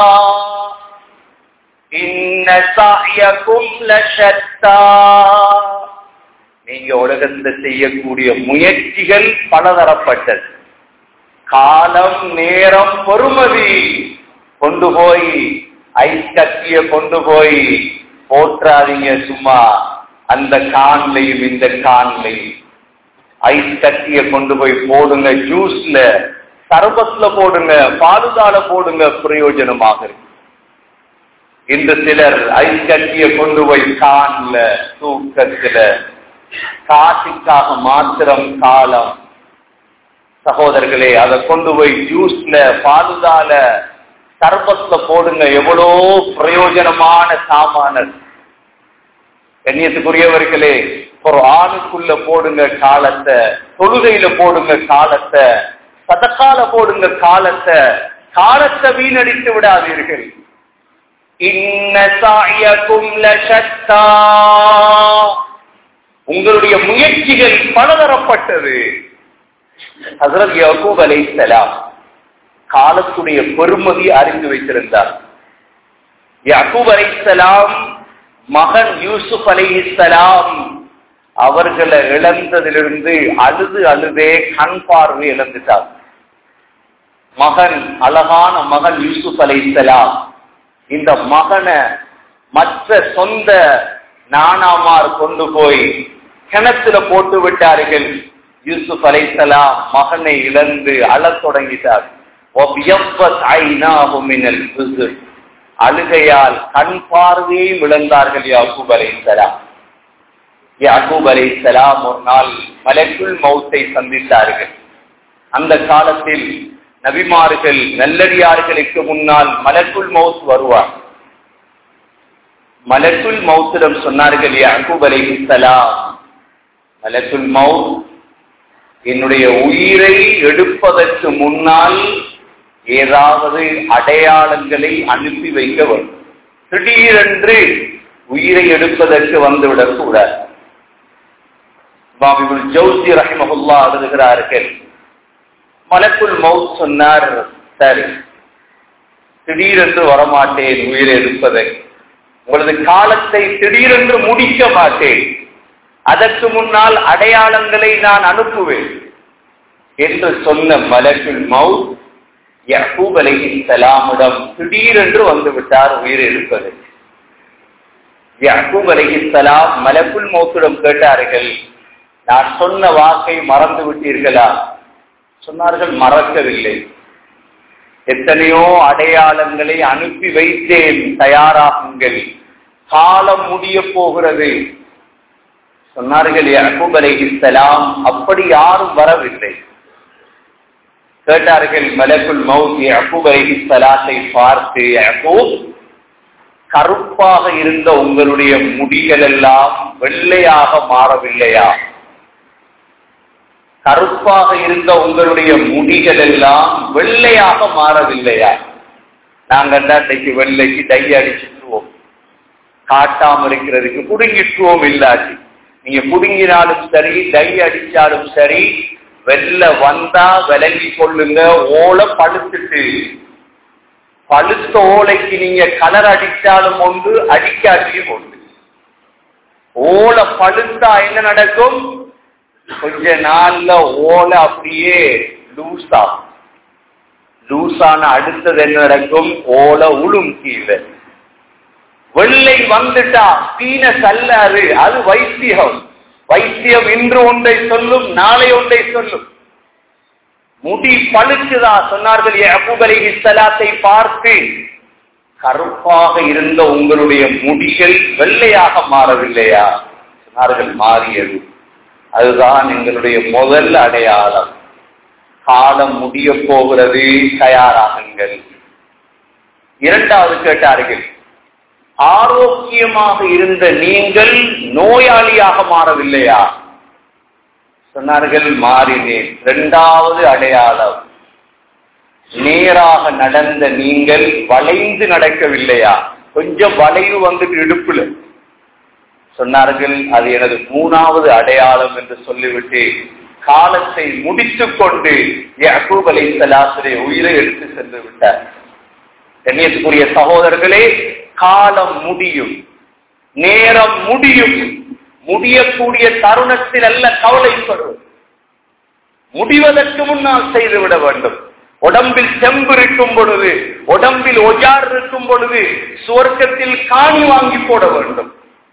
இன்ன சஅயக்கும் லஷத்தா நீங்க உலகத்தில் செய்யக்கூடிய முயற்சிகள் பலதரப்பட்டது காலம் நேரம் பொறுமதி கொண்டு போய் ஐஸ் கத்திய கொண்டு போய் போற்றாதீங்க சும்மா அந்த கான்லையும் இந்த கான்லையும் ஐஸ் கத்திய கொண்டு போய் போடுங்க ஜூஸ்ல சர்பத்ல போடுங்க பாலுதால போடுங்க பிரயோஜனமாக இருக்கு இன்று சிலர் ஐஸ் கத்திய கொண்டு போய் கான்ல தூக்கத்துல காசிக்காக மாத்திரம் காலம் சகோதரர்களே அதை கொண்டு போய் ஜூஸ்ல பாலுதால சர்பத்ல போடுங்க எவ்வளோ பிரயோஜனமான சாமானது கண்ணியத்துக்குரியவர்களே ஒரு ஆணுக்குள்ள போடுங்க காலத்தை தொழுகையில போடுங்க காலத்தை சதக்கால போடுங்க காலத்தை காலத்தை வீணடித்து விடாதீர்கள் இன்ன சாயக்கும் லஷத்தா உங்களுடைய முயற்சிகள் பலதரப்பட்டது ஹசரத் யகூப் அலைஹிஸ்ஸலாம் காலத்துடைய பெருமதி அறிந்து வைத்திருந்தார் யகூப் அலைஹிஸ்ஸலாம் மகன் யூசுப் அலைஹிஸ்ஸலாம் அவர்களை இழந்ததிலிருந்து அழுது அழுதே கண் பார்வை இழந்துட்டார் மகன் அழகான மகன் யூசுப் அலைஹிஸ்ஸலாம் இந்த மகனை மற்ற சொந்த நானாமார் கொண்டு போய் கிணத்துல போட்டு விட்டார்கள் யூசுப் அலைசலாம் மகனை இழந்து அழத் தொடங்கிட்டார் அழுகையால் கண் பார்வையை இழந்தார்கள் யாக்கூப் அலைசலாம் யாக்கூப் அலைசலாம் ஒரு நாள் மலக்குள் மௌத்தை சந்தித்தார்கள் அந்த காலத்தில் நபிமார்கள் நல்லடியார்களுக்கு முன்னால் மலக்குள் மவுத் வருவார் மலக்குள் மௌத்திடம் சொன்னார்கள் யாக்கூப் அலைஹிஸ்ஸலாம் மலக்குள் மவுத் என்னுடைய உயிரை எடுப்பதற்கு முன்னால் ஏதாவது அடையாளங்களை அனுப்பி வைக்க வேண்டும் திடீரென்று உயிரை எடுப்பதற்கு வந்துவிடக் கூடாது பாபிபுல் ஜவுசி ரஹிமஹுல்லா எழுதுகிறார்கள் மலக்குள் மவுத் சொன்னார் சரி திடீரென்று வரமாட்டேன் உயிரை எடுப்பதற்கு உங்களது காலத்தை திடீரென்று முடிக்க மாட்டேன் அதற்கு முன்னால் அடையாளங்களை நான் அனுப்புவேன் என்று சொன்ன மலக்குள் மவுத் யகூப் அலைஹிஸ்ஸலாமிடம் திடீரென்று வந்து விட்டார் உயிர் எடுப்பது யகூப் அலைஹிஸ்ஸலாம் மலக்குள் மௌத்திடம் கேட்டார்கள் நான் சொன்ன வாக்கை மறந்து விட்டீர்களா சொன்னார்கள் மறக்கவில்லை எத்தனையோ அடையாளங்களை அனுப்பி வைத்தேன் தயாராகுங்கள் காலம் முடிய போகிறது சொன்னார்கள் யகூப் அலைஹிஸ்ஸலாம் அப்படி யாரும் வரவில்லை கேட்டார்கள் மலக்குல் மவுத் யகூப் அலைஹிஸ்ஸலாத்தை பார்த்து யகூப் கருப்பாக இருந்த உங்களுடைய முடிகள் எல்லாம் வெள்ளையாக மாறவில்லையா கருப்பாக இருந்த உங்களுடைய முடிகள் எல்லாம் வெள்ளையாக மாறவில்லையா நாங்கள் தான் இன்னைக்கு வெள்ளைக்கு டை அடிச்சுட்டுருவோம் காட்டாம இருக்கிறதுக்கு புடுங்கிட்டுருவோம் இல்லாட்டி நீங்க புடுங்கினாலும் சரி டை அடிச்சாலும் சரி வெள்ள வந்தா விளங்கி கொள்ளுங்க ஓலை பழுத்துட்டு பழுத்த ஓலைக்கு நீங்க கலர் அடிச்சாலும் ஒன்று அடிக்காட்டியும் ஒன்று ஓலை பழுத்தா என்ன நடக்கும் கொஞ்ச நாள்ல ஓலை அப்படியே லூஸ் ஆகும் லூஸ் ஆன அடுத்தது என்ன நடக்கும் ஓலை உளும் கீழே வெள்ளை வந்துட்டா தீன சல்லாது அது வைத்தியம் வைத்தியம் இன்று ஒன்றை சொல்லும் நாளை ஒன்றை சொல்லும் முடி பழுக்குதா சொன்னார்கள் அபுபலி சலாத்தை பார்த்து கருப்பாக இருந்த உங்களுடைய முடிகள் வெள்ளையாக மாறவில்லையா சொன்னார்கள் மாறியது அதுதான் எங்களுடைய முதல் அடையாளம் காலம் முடிய போகிறது தயாராகுங்கள் இரண்டாவது கேட்டார்கள் ஆரோக்கியமாக இருந்த நீங்கள் நோயாளியாக மாறவில்லையா சொன்னார்கள் மாறினேன் இரண்டாவது அடையாளம் நேராக நடந்த நீங்கள் வளைந்து நடக்கவில்லையா கொஞ்சம் வளைவு வந்துட்டு இடுப்புல சொன்னார்கள் அது எனது மூணாவது அடையாளம் என்று சொல்லிவிட்டு காலத்தை முடித்துக் கொண்டு யகூப் அலை சலாசுரை உயிரை எடுத்து சென்று விட்டார் கண்ணியத்துக்குரிய சகோதரர்களே காலம் முடியும் நேரம் முடியும் முடியக்கூடிய தருணத்தில் அல்ல கவலைப்படும் முடிவதற்கு முன்னால் செய்துவிட வேண்டும் உடம்பில் செம்பு இருக்கும் பொழுது உடம்பில் ஒஜார் இருக்கும் பொழுது சுவர்க்கத்தில் காணி வாங்கி போட வேண்டும்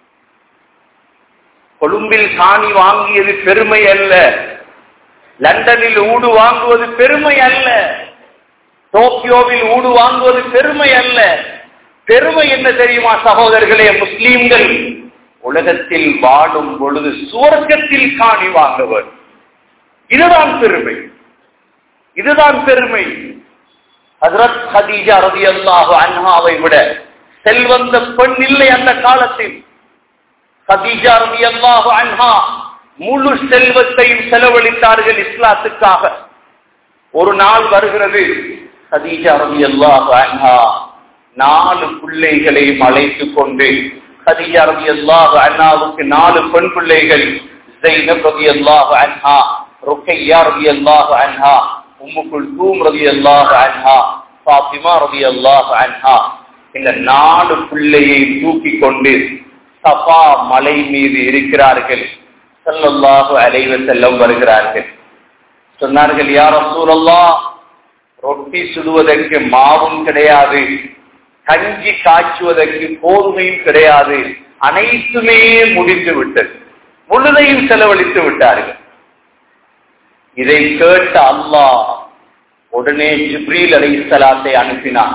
கொழும்பில் காணி வாங்கியது பெருமை அல்ல லண்டனில் ஊடு வாங்குவது பெருமை அல்ல டோக்கியோவில் ஊடு வாங்குவது பெருமை அல்ல பெருமை என்ன தெரியுமா சகோதரர்களே முஸ்லீம்கள் உலகத்தில் வாழும் பொழுது சுவர்க்கத்தில் காணி வாங்குவர் இதுதான் பெருமை இதுதான் பெருமை ஹசரத் ஹதீஜா ரதி அல்லாஹு அன்ஹாவை விட செல்வந்த பெண் இல்லை அந்த காலத்தில் ஹதீஜா ரதி அல்லாஹு அன்ஹா முழு செல்வத்தையும் செலவழித்தார்கள் இஸ்லாத்துக்காக ஒரு நாள் வருகிறது ஹதீஜா ரதி அல்லாஹு அன்ஹா நாலு பிள்ளைகளையும் அழைத்துக் கொண்டு ஹதீஜா ரதி அல்லாஹு அன்ஹாவுக்கு நாலு பெண் பிள்ளைகள் ஜெய்னப் ரதி அல்லாஹு அன்ஹா ருக்கையா ரதி அல்லாஹு அன்ஹா உம்மு குல்தூம் ரதி அல்லாஹு அன்ஹா ஃபாத்திமா ரதி அல்லாஹு அன்ஹா இந்த நாலு பிள்ளையை தூக்கி கொண்டு சபா மலை மீது இருக்கிறார்கள் ஸல்லல்லாஹு அலைஹி வஸல்லம் வருகிறார்கள் சொன்னார்கள் யார் ரசூலல்லாஹ் ரொட்டி சுடுவதற்கு மாவும் கிடையாது கஞ்சி காய்ச்சுவதற்கு கோதுமையும் கிடையாது அனைத்துமே முடிந்து விட்டது முழுதையும் செலவழித்து விட்டார்கள் இதை கேட்ட அல்லாஹ் உடனே ஜிப்ரீல் அலைஹிஸ்ஸலாத்தை அனுப்பினான்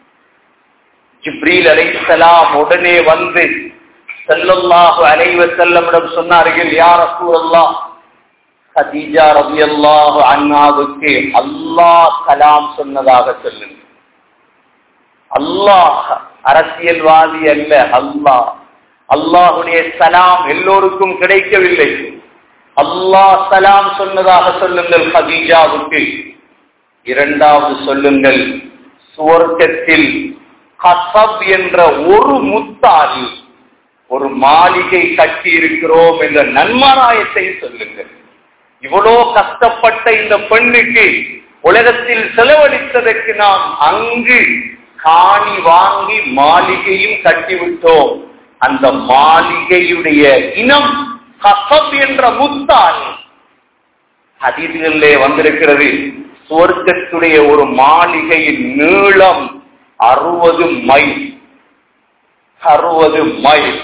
ஜிப்ரீல் அலைஹிஸ்ஸலாம் உடனே வந்து ஸல்லல்லாஹு அலைஹி வஸல்லமிடம் சொன்னார்கள் யா ரசூலல்லாஹ் ஹதீஜா ரலியல்லாஹு அன்ஹாவுக்கு அல்லாஹ் கலாம் சொன்னதாக சொல்லுங்க அல்லாஹ் அரசியல்வாதி அல்ல அல்லாஹ் அல்லாஹுடைய சலாம் எல்லோருக்கும் கிடைக்கவில்லை அல்லாஹ் சலாம் சொன்னதாக சொல்லுங்கள் ஹதீஜாவுக்கு இரண்டாவது சொல்லுங்கள் சுவர்க்கத்தில் கசப் என்ற ஒரு முத்தால் ஒரு மாளிகை கட்டி இருக்கிறோம் என்ற நன்மாராயத்தை சொல்லுங்கள் இவ்வளோ கஷ்டப்பட்ட இந்த பெண்ணுக்கு உலகத்தில் செலவழித்ததற்கு நாம் அங்கு காணி வாங்கி மாளிகையும் கட்டிவிட்டோம் அந்த மாளிகையுடைய இனம் கசப் என்ற முத்தால் ஹதீதுகளிலே வந்திருக்கிறது சுவர்க்கத்துடைய ஒரு மாளிகையின் நீளம் அறுபது மைல் அறுபது மைல்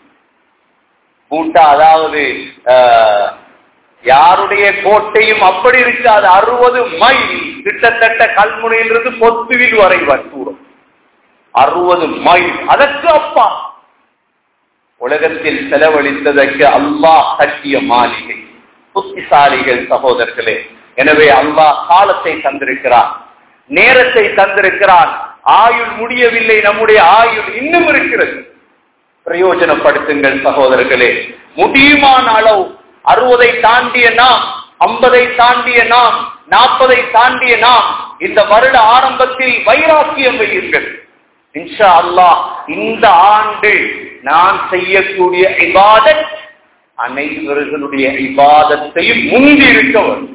கூட்டா அதாவது ஆஹ், யாருடைய கோட்டையும் அப்படி இருக்காது அறுபது மைல் கிட்டத்தட்ட கல்முனையிலிருந்து பொத்துவில் வரை தூரம் அறுபது மைல் அதற்கு அப்பா உலகத்தில் செலவழித்ததற்கு அல்லாஹ் கட்டிய மாளிகை புத்திசாலிகள் சகோதரர்களே எனவே அல்லாஹ் காலத்தை தந்திருக்கிறான் நேரத்தை தந்திருக்கிறான் ஆயுள் முடியவில்லை நம்முடைய ஆயுள் இன்னும் இருக்கிறது பிரயோஜனப்படுத்துங்கள் சகோதரர்களே முடியுமான அளவு அறுபதை தாண்டிய நாம் ஐம்பதை தாண்டிய நாம் நாற்பதை தாண்டிய நாம் இந்த வருட ஆரம்பத்தில் வைராக்கியம் வையுங்கள் இன்ஷா அல்லாஹ் இந்த ஆண்டு நான் செய்யக்கூடிய இபாதத் அனைவர்களுடைய இபாதத்தையும் முந்தி இருக்க வேண்டும்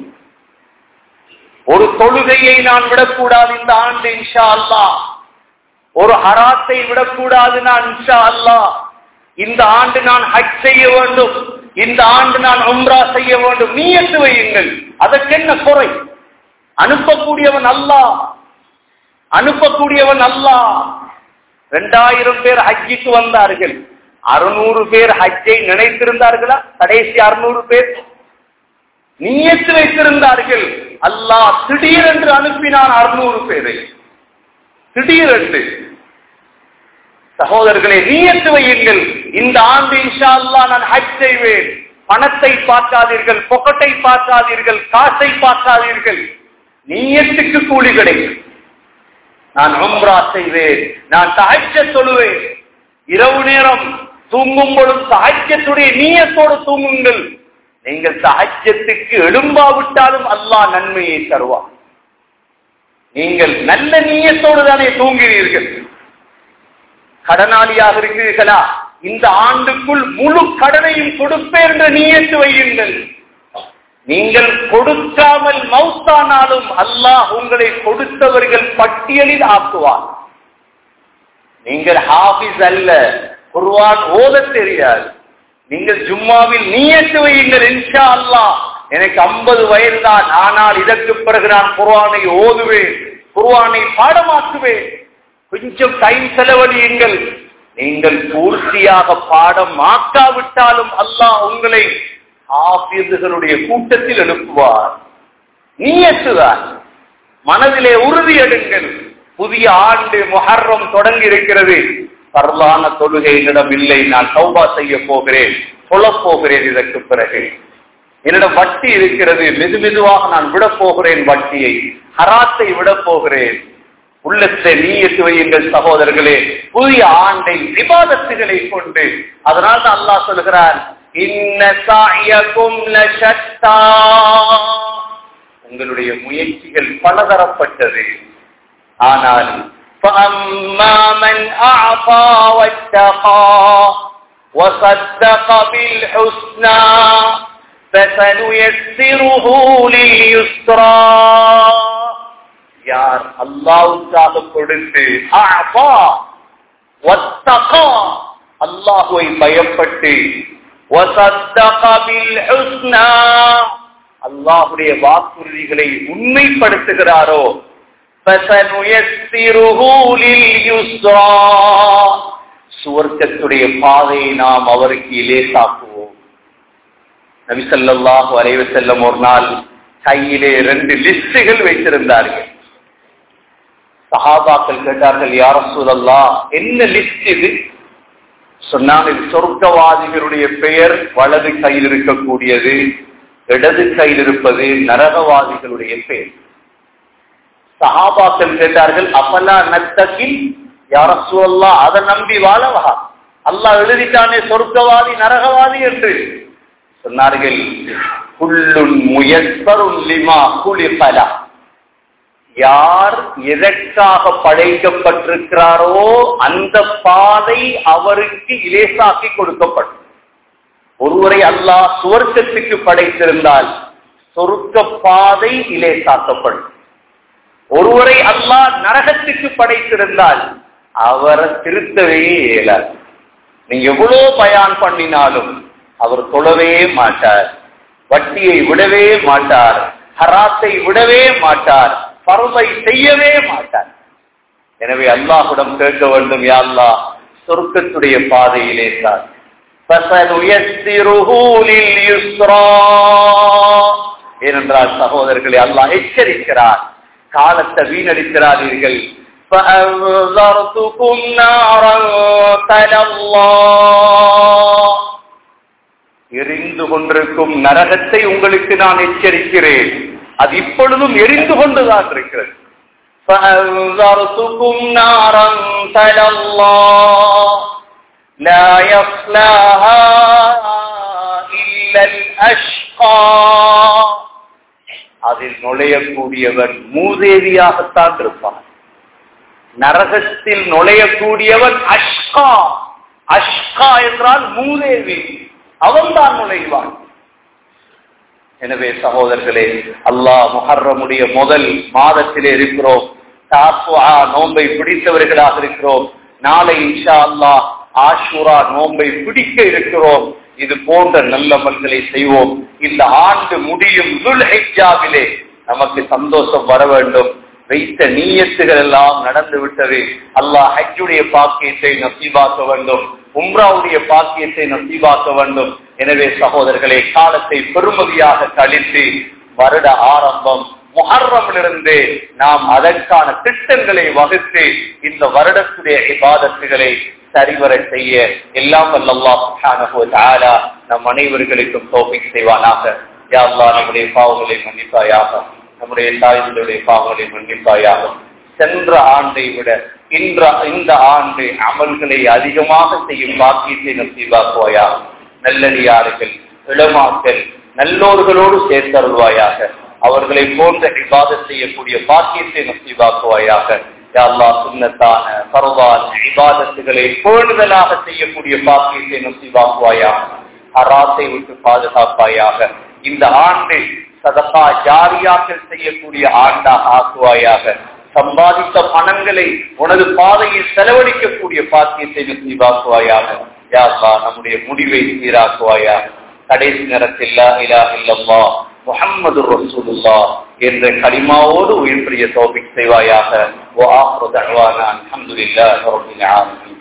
ஒரு தொழுகையை நான் விடக்கூடாது இந்த ஆண்டு இன்ஷா அல்லாஹ் ஒரு ஹராத்தை விடக்கூடாது நான் இன்ஷா அல்லாஹ் இந்த ஆண்டு நான் ஹஜ் செய்ய வேண்டும் இந்த ஆண்டு நான் உம்ரா செய்ய வேண்டும் நீயத்து வையுங்கள் அதற்கென்ன குறை அனுப்பக்கூடியவன் அல்லாஹ் அனுப்பக்கூடியவன் அல்லாஹ் ரெண்டாயிரம் பேர் ஹஜ்ஜிக்கு வந்தார்கள் அறுநூறு பேர் ஹஜ்ஜை நினைத்திருந்தார்களா கடைசி அறுநூறு பேர் நீயத்து வைத்திருந்தார்கள் அல்லாஹ் திடீரென்று அனுப்பினான் அறுநூறு பேரை திடீரென்று சகோதரர்களே நீயத்து வையுங்கள் இந்த ஆண்டு இன்ஷா அல்லாஹ் நான் ஹஜ் செய்வேன் பணத்தை பார்க்காதீர்கள் பொக்கட்டை பார்க்காதீர்கள் காசை பார்க்காதீர்கள் நீயத்துக்கு கூலி கிடைக்கும் நான் உம்ரா செய்வேன் நான் தஹஜ்ஜ சொல்லுவேன் இரவு நேரம் தூங்கும் பொழுது சஹஜத்துடைய நீயத்தோடு தூங்குங்கள் நீங்கள் சஹஜத்துக்கு எழும்பாவிட்டாலும் அல்லாஹ் நன்மையை தருவார் நீங்கள் நல்ல நீயத்தோடு தானே தூங்குகிறீர்கள் கடனாளியாக இருக்கிறீர்களா இந்த ஆண்டுக்குள் முழு கடனையும் கொடுப்பேன் என்ற நீயத்து வையுங்கள் நீங்கள் கொடுக்காமல் மௌத்தானாலும் அல்லாஹ் உங்களை கொடுத்தவர்கள் பட்டியலில் ஆக்குவார் நீங்கள் ஹாபிஸ் அல்ல குர்வான் ஓத தெரியாது நீங்கள் ஜும்மாவில் நீயத்து வையுங்கள் இன்ஷா அல்லாஹ் எனக்கு ஐம்பது வயதுதான் ஆனால் இதற்கு பிறகு நான் குர்வானை ஓதுவேன் குர்வானை பாடமாக்குவேன் கொஞ்சம் டைம் செலவழியுங்கள் நீங்கள் பூர்த்தியாக பாடம் ஆக்காவிட்டாலும் அல்லாஹ் உங்களை ஆபியர்களுடைய கூட்டத்தில் எழுப்புவார் நீயத்துதான் மனதிலே உறுதி எடுங்கள் புதிய ஆண்டு முஹர்ரம் தொடங்கி இருக்கிறது பரலான தொழுகை என்னிடம் இல்லை நான் சௌபா செய்ய போகிறேன் சொல்லப் போகிறேன் இதற்கு பிறகு என்னிடம் வட்டி இருக்கிறது மெது மெதுவாக நான் விட போகிறேன் வட்டியை ஹராத்தை விட போகிறேன் உள்ளத்தை நீயத்து வையுங்கள் சகோதரர்களே புதிய ஆண்டை விவாதத்துகளை கொண்டு அதனால் தான் அல்லாஹ் சொல்கிறார் இன்ன சாயக்கும் லஷத்தா உங்களுடைய முயற்சிகள் பலதரப்பட்டது ஆனால் فأما من أعطى واتقى وصدق بالحسنى فسنيسره لليسرى யார் அல்லாவுக்காக கொடுத்து அஅஃபா வத்தகா அல்லாஹுவை பயப்பட்டு வசத்தக பில் ஹுஸ்னா அல்லாஹ்வுடைய வாக்குறுதிகளை உண்மைப்படுத்துகிறாரோ ஃபசனுயஸ்ஸிருஹு லில் யுஸ்ரா சுவர்க்கத்துடைய பாதையை நாம் அவருக்கு இலேசாக்குவோம் நபி ஸல்லல்லாஹு அலைஹி வஸல்லம் ஒரு நாள் கையிலே ரெண்டு லிஸ்டுகள் வைத்திருந்தார்கள் சஹாபாக்கள் கேட்டார்கள் யார சூழல்லா என்ன லிஸ்ட் இது சொன்னாங்க இது சொர்க்கவாதிகளுடைய பெயர் வலது கையில் இருக்கக்கூடியது இடது கையில் இருப்பது நரகவாதிகளுடைய பெயர் சஹாபாக்கள் கேட்டார்கள் அப்பலா நத்தகில் யார சூழல்லா அதை நம்பி வாழவா அல்லாஹ் எழுதிட்டானே சொர்க்கவாதி நரகவாதி என்று சொன்னார்கள் குல்லுன் முயஸ்பருன் லிமா குலிபலா யார் எதற்காக படைக்கப்பட்டிருக்கிறாரோ அந்த பாதை அவருக்கு இலேசாக்கி கொடுக்கப்படும் ஒருவரை அல்லாஹ் சுவர்க்கத்துக்கு படைத்திருந்தால் சொர்க்க பாதை இலேசாக்கப்படும் ஒருவரை அல்லாஹ் நரகத்துக்கு படைத்திருந்தால் அவரை திருத்தவே இயலாது நீங்க எவ்வளவு பயான் பண்ணினாலும் அவர் தொழவே மாட்டார் வட்டியை விடவே மாட்டார் ஹராத்தை விடவே மாட்டார் பருமை செய்யவே மாட்டார் எனவே அல்லாஹுடம் கேட்க வேண்டும் யா அல்லாஹ் சொர்க்கத்துடைய பாதையிலே சார் ஏனென்றால் சகோதரர்களை அல்லாஹ் எச்சரிக்கிறார் காலத்தை வீணடிக்கிறார்கள் فأنذرتكم نارا تلظى எரிந்து கொண்டிருக்கும் நரகத்தை உங்களுக்கு நான் எச்சரிக்கிறேன் அது இப்பொழுதும் எரிந்து கொண்டுதான் இருக்கிறது فأنذرتكم نارا تلظى لا يصلاها إلا الأشقى அதில் நுழையக்கூடியவன் மூதேவியாகத்தான் இருப்பான் நரகத்தில் நுழையக்கூடியவன் அஷ்கா அஷ்கா என்றால் மூதேவி அவன்தான் நுழைவான் எனவே சகோதரர்களே அல்லாஹ் முஹர்ரமுடைய முதல் மாதத்திலே இருக்கிறோம் தாப்புஆ நோன்பை பிடித்தவர்களாக இருக்கிறோம் நாளை இன்ஷா அல்லாஹ் ஆஷூரா நோன்பை பிடிக்க இருக்கிறோம் இது போன்ற நல்லமல்களை செய்வோம் இந்த ஆண்டு முடியும் துல்ஹிஜாவிலே நமக்கு சந்தோஷம் வர வேண்டும் வைத்த நீயத்துகள் எல்லாம் நடந்து விட்டது அல்லாஹ் ஹஜ்ஜுடைய பாக்கியத்தை நசீபாக்க வேண்டும் உம்ராவுடைய பாக்கியத்தை நசீபாக்க வேண்டும் எனவே சகோதரர்களே காலத்தை பெருமதியாக கழித்து வருட ஆரம்பம் முஹர்ரமிலிருந்து நாம் அதற்கான திட்டங்களை வகுத்து இந்த வருடத்துடைய இபாதத்துகளை சரிவர செய்ய எல்லாம் வல்லல்லா நம் அனைவர்களுக்கும் தோப்பிக் செய்வானாக யா அல்லாஹ் நம்முடைய பாவங்களை மன்னிப்பாயாக நம்முடைய தாய்களுடைய பாவங்களை மன்னிப்பாயாக சென்ற ஆண்டை விட இன்ற இந்த ஆண்டு அமல்களை அதிகமாக செய்யும் பாக்கியத்தை நசீபாக்குவாயா நல்லடியார்கள் இளமாக்கள் நல்லோர்களோடு சேர்த்தருள்வாயாக அவர்களை போன்ற இபாதத் செய்யக்கூடிய பாக்கியத்தை நசீபாக்குவாயாக யாழ்லா சுண்ணத்தான பரவான இபாதத்துகளை பேணுதலாக செய்யக்கூடிய பாக்கியத்தை நசீபாக்குவாயாக அராத்தை விட்டு பாதுகாப்பாயாக இந்த ஆண்டு சதகா ஜாரியாக்கள் செய்யக்கூடிய ஆண்டாக ஆக்குவாயாக சம்பாதித்த பணங்களை உனது பாதையில் செலவழிக்கக்கூடிய பாக்கியத்தை நசீபாக்குவாயாக யாழ்லா நம்முடைய முடிவை சீராக்குவாயாக கடைசி நேரத்தில் லா இலாஹ இல்லல்லா முஹம்மது ரசூலுல்லா என்ற கலிமாவோடு உயிர் பிரிய தோபிக் செய்வாயாக ஓ ஆஹ்ரு தஅவானா அல்ஹம்துலில்லாஹி ரப்பில் ஆலமீன்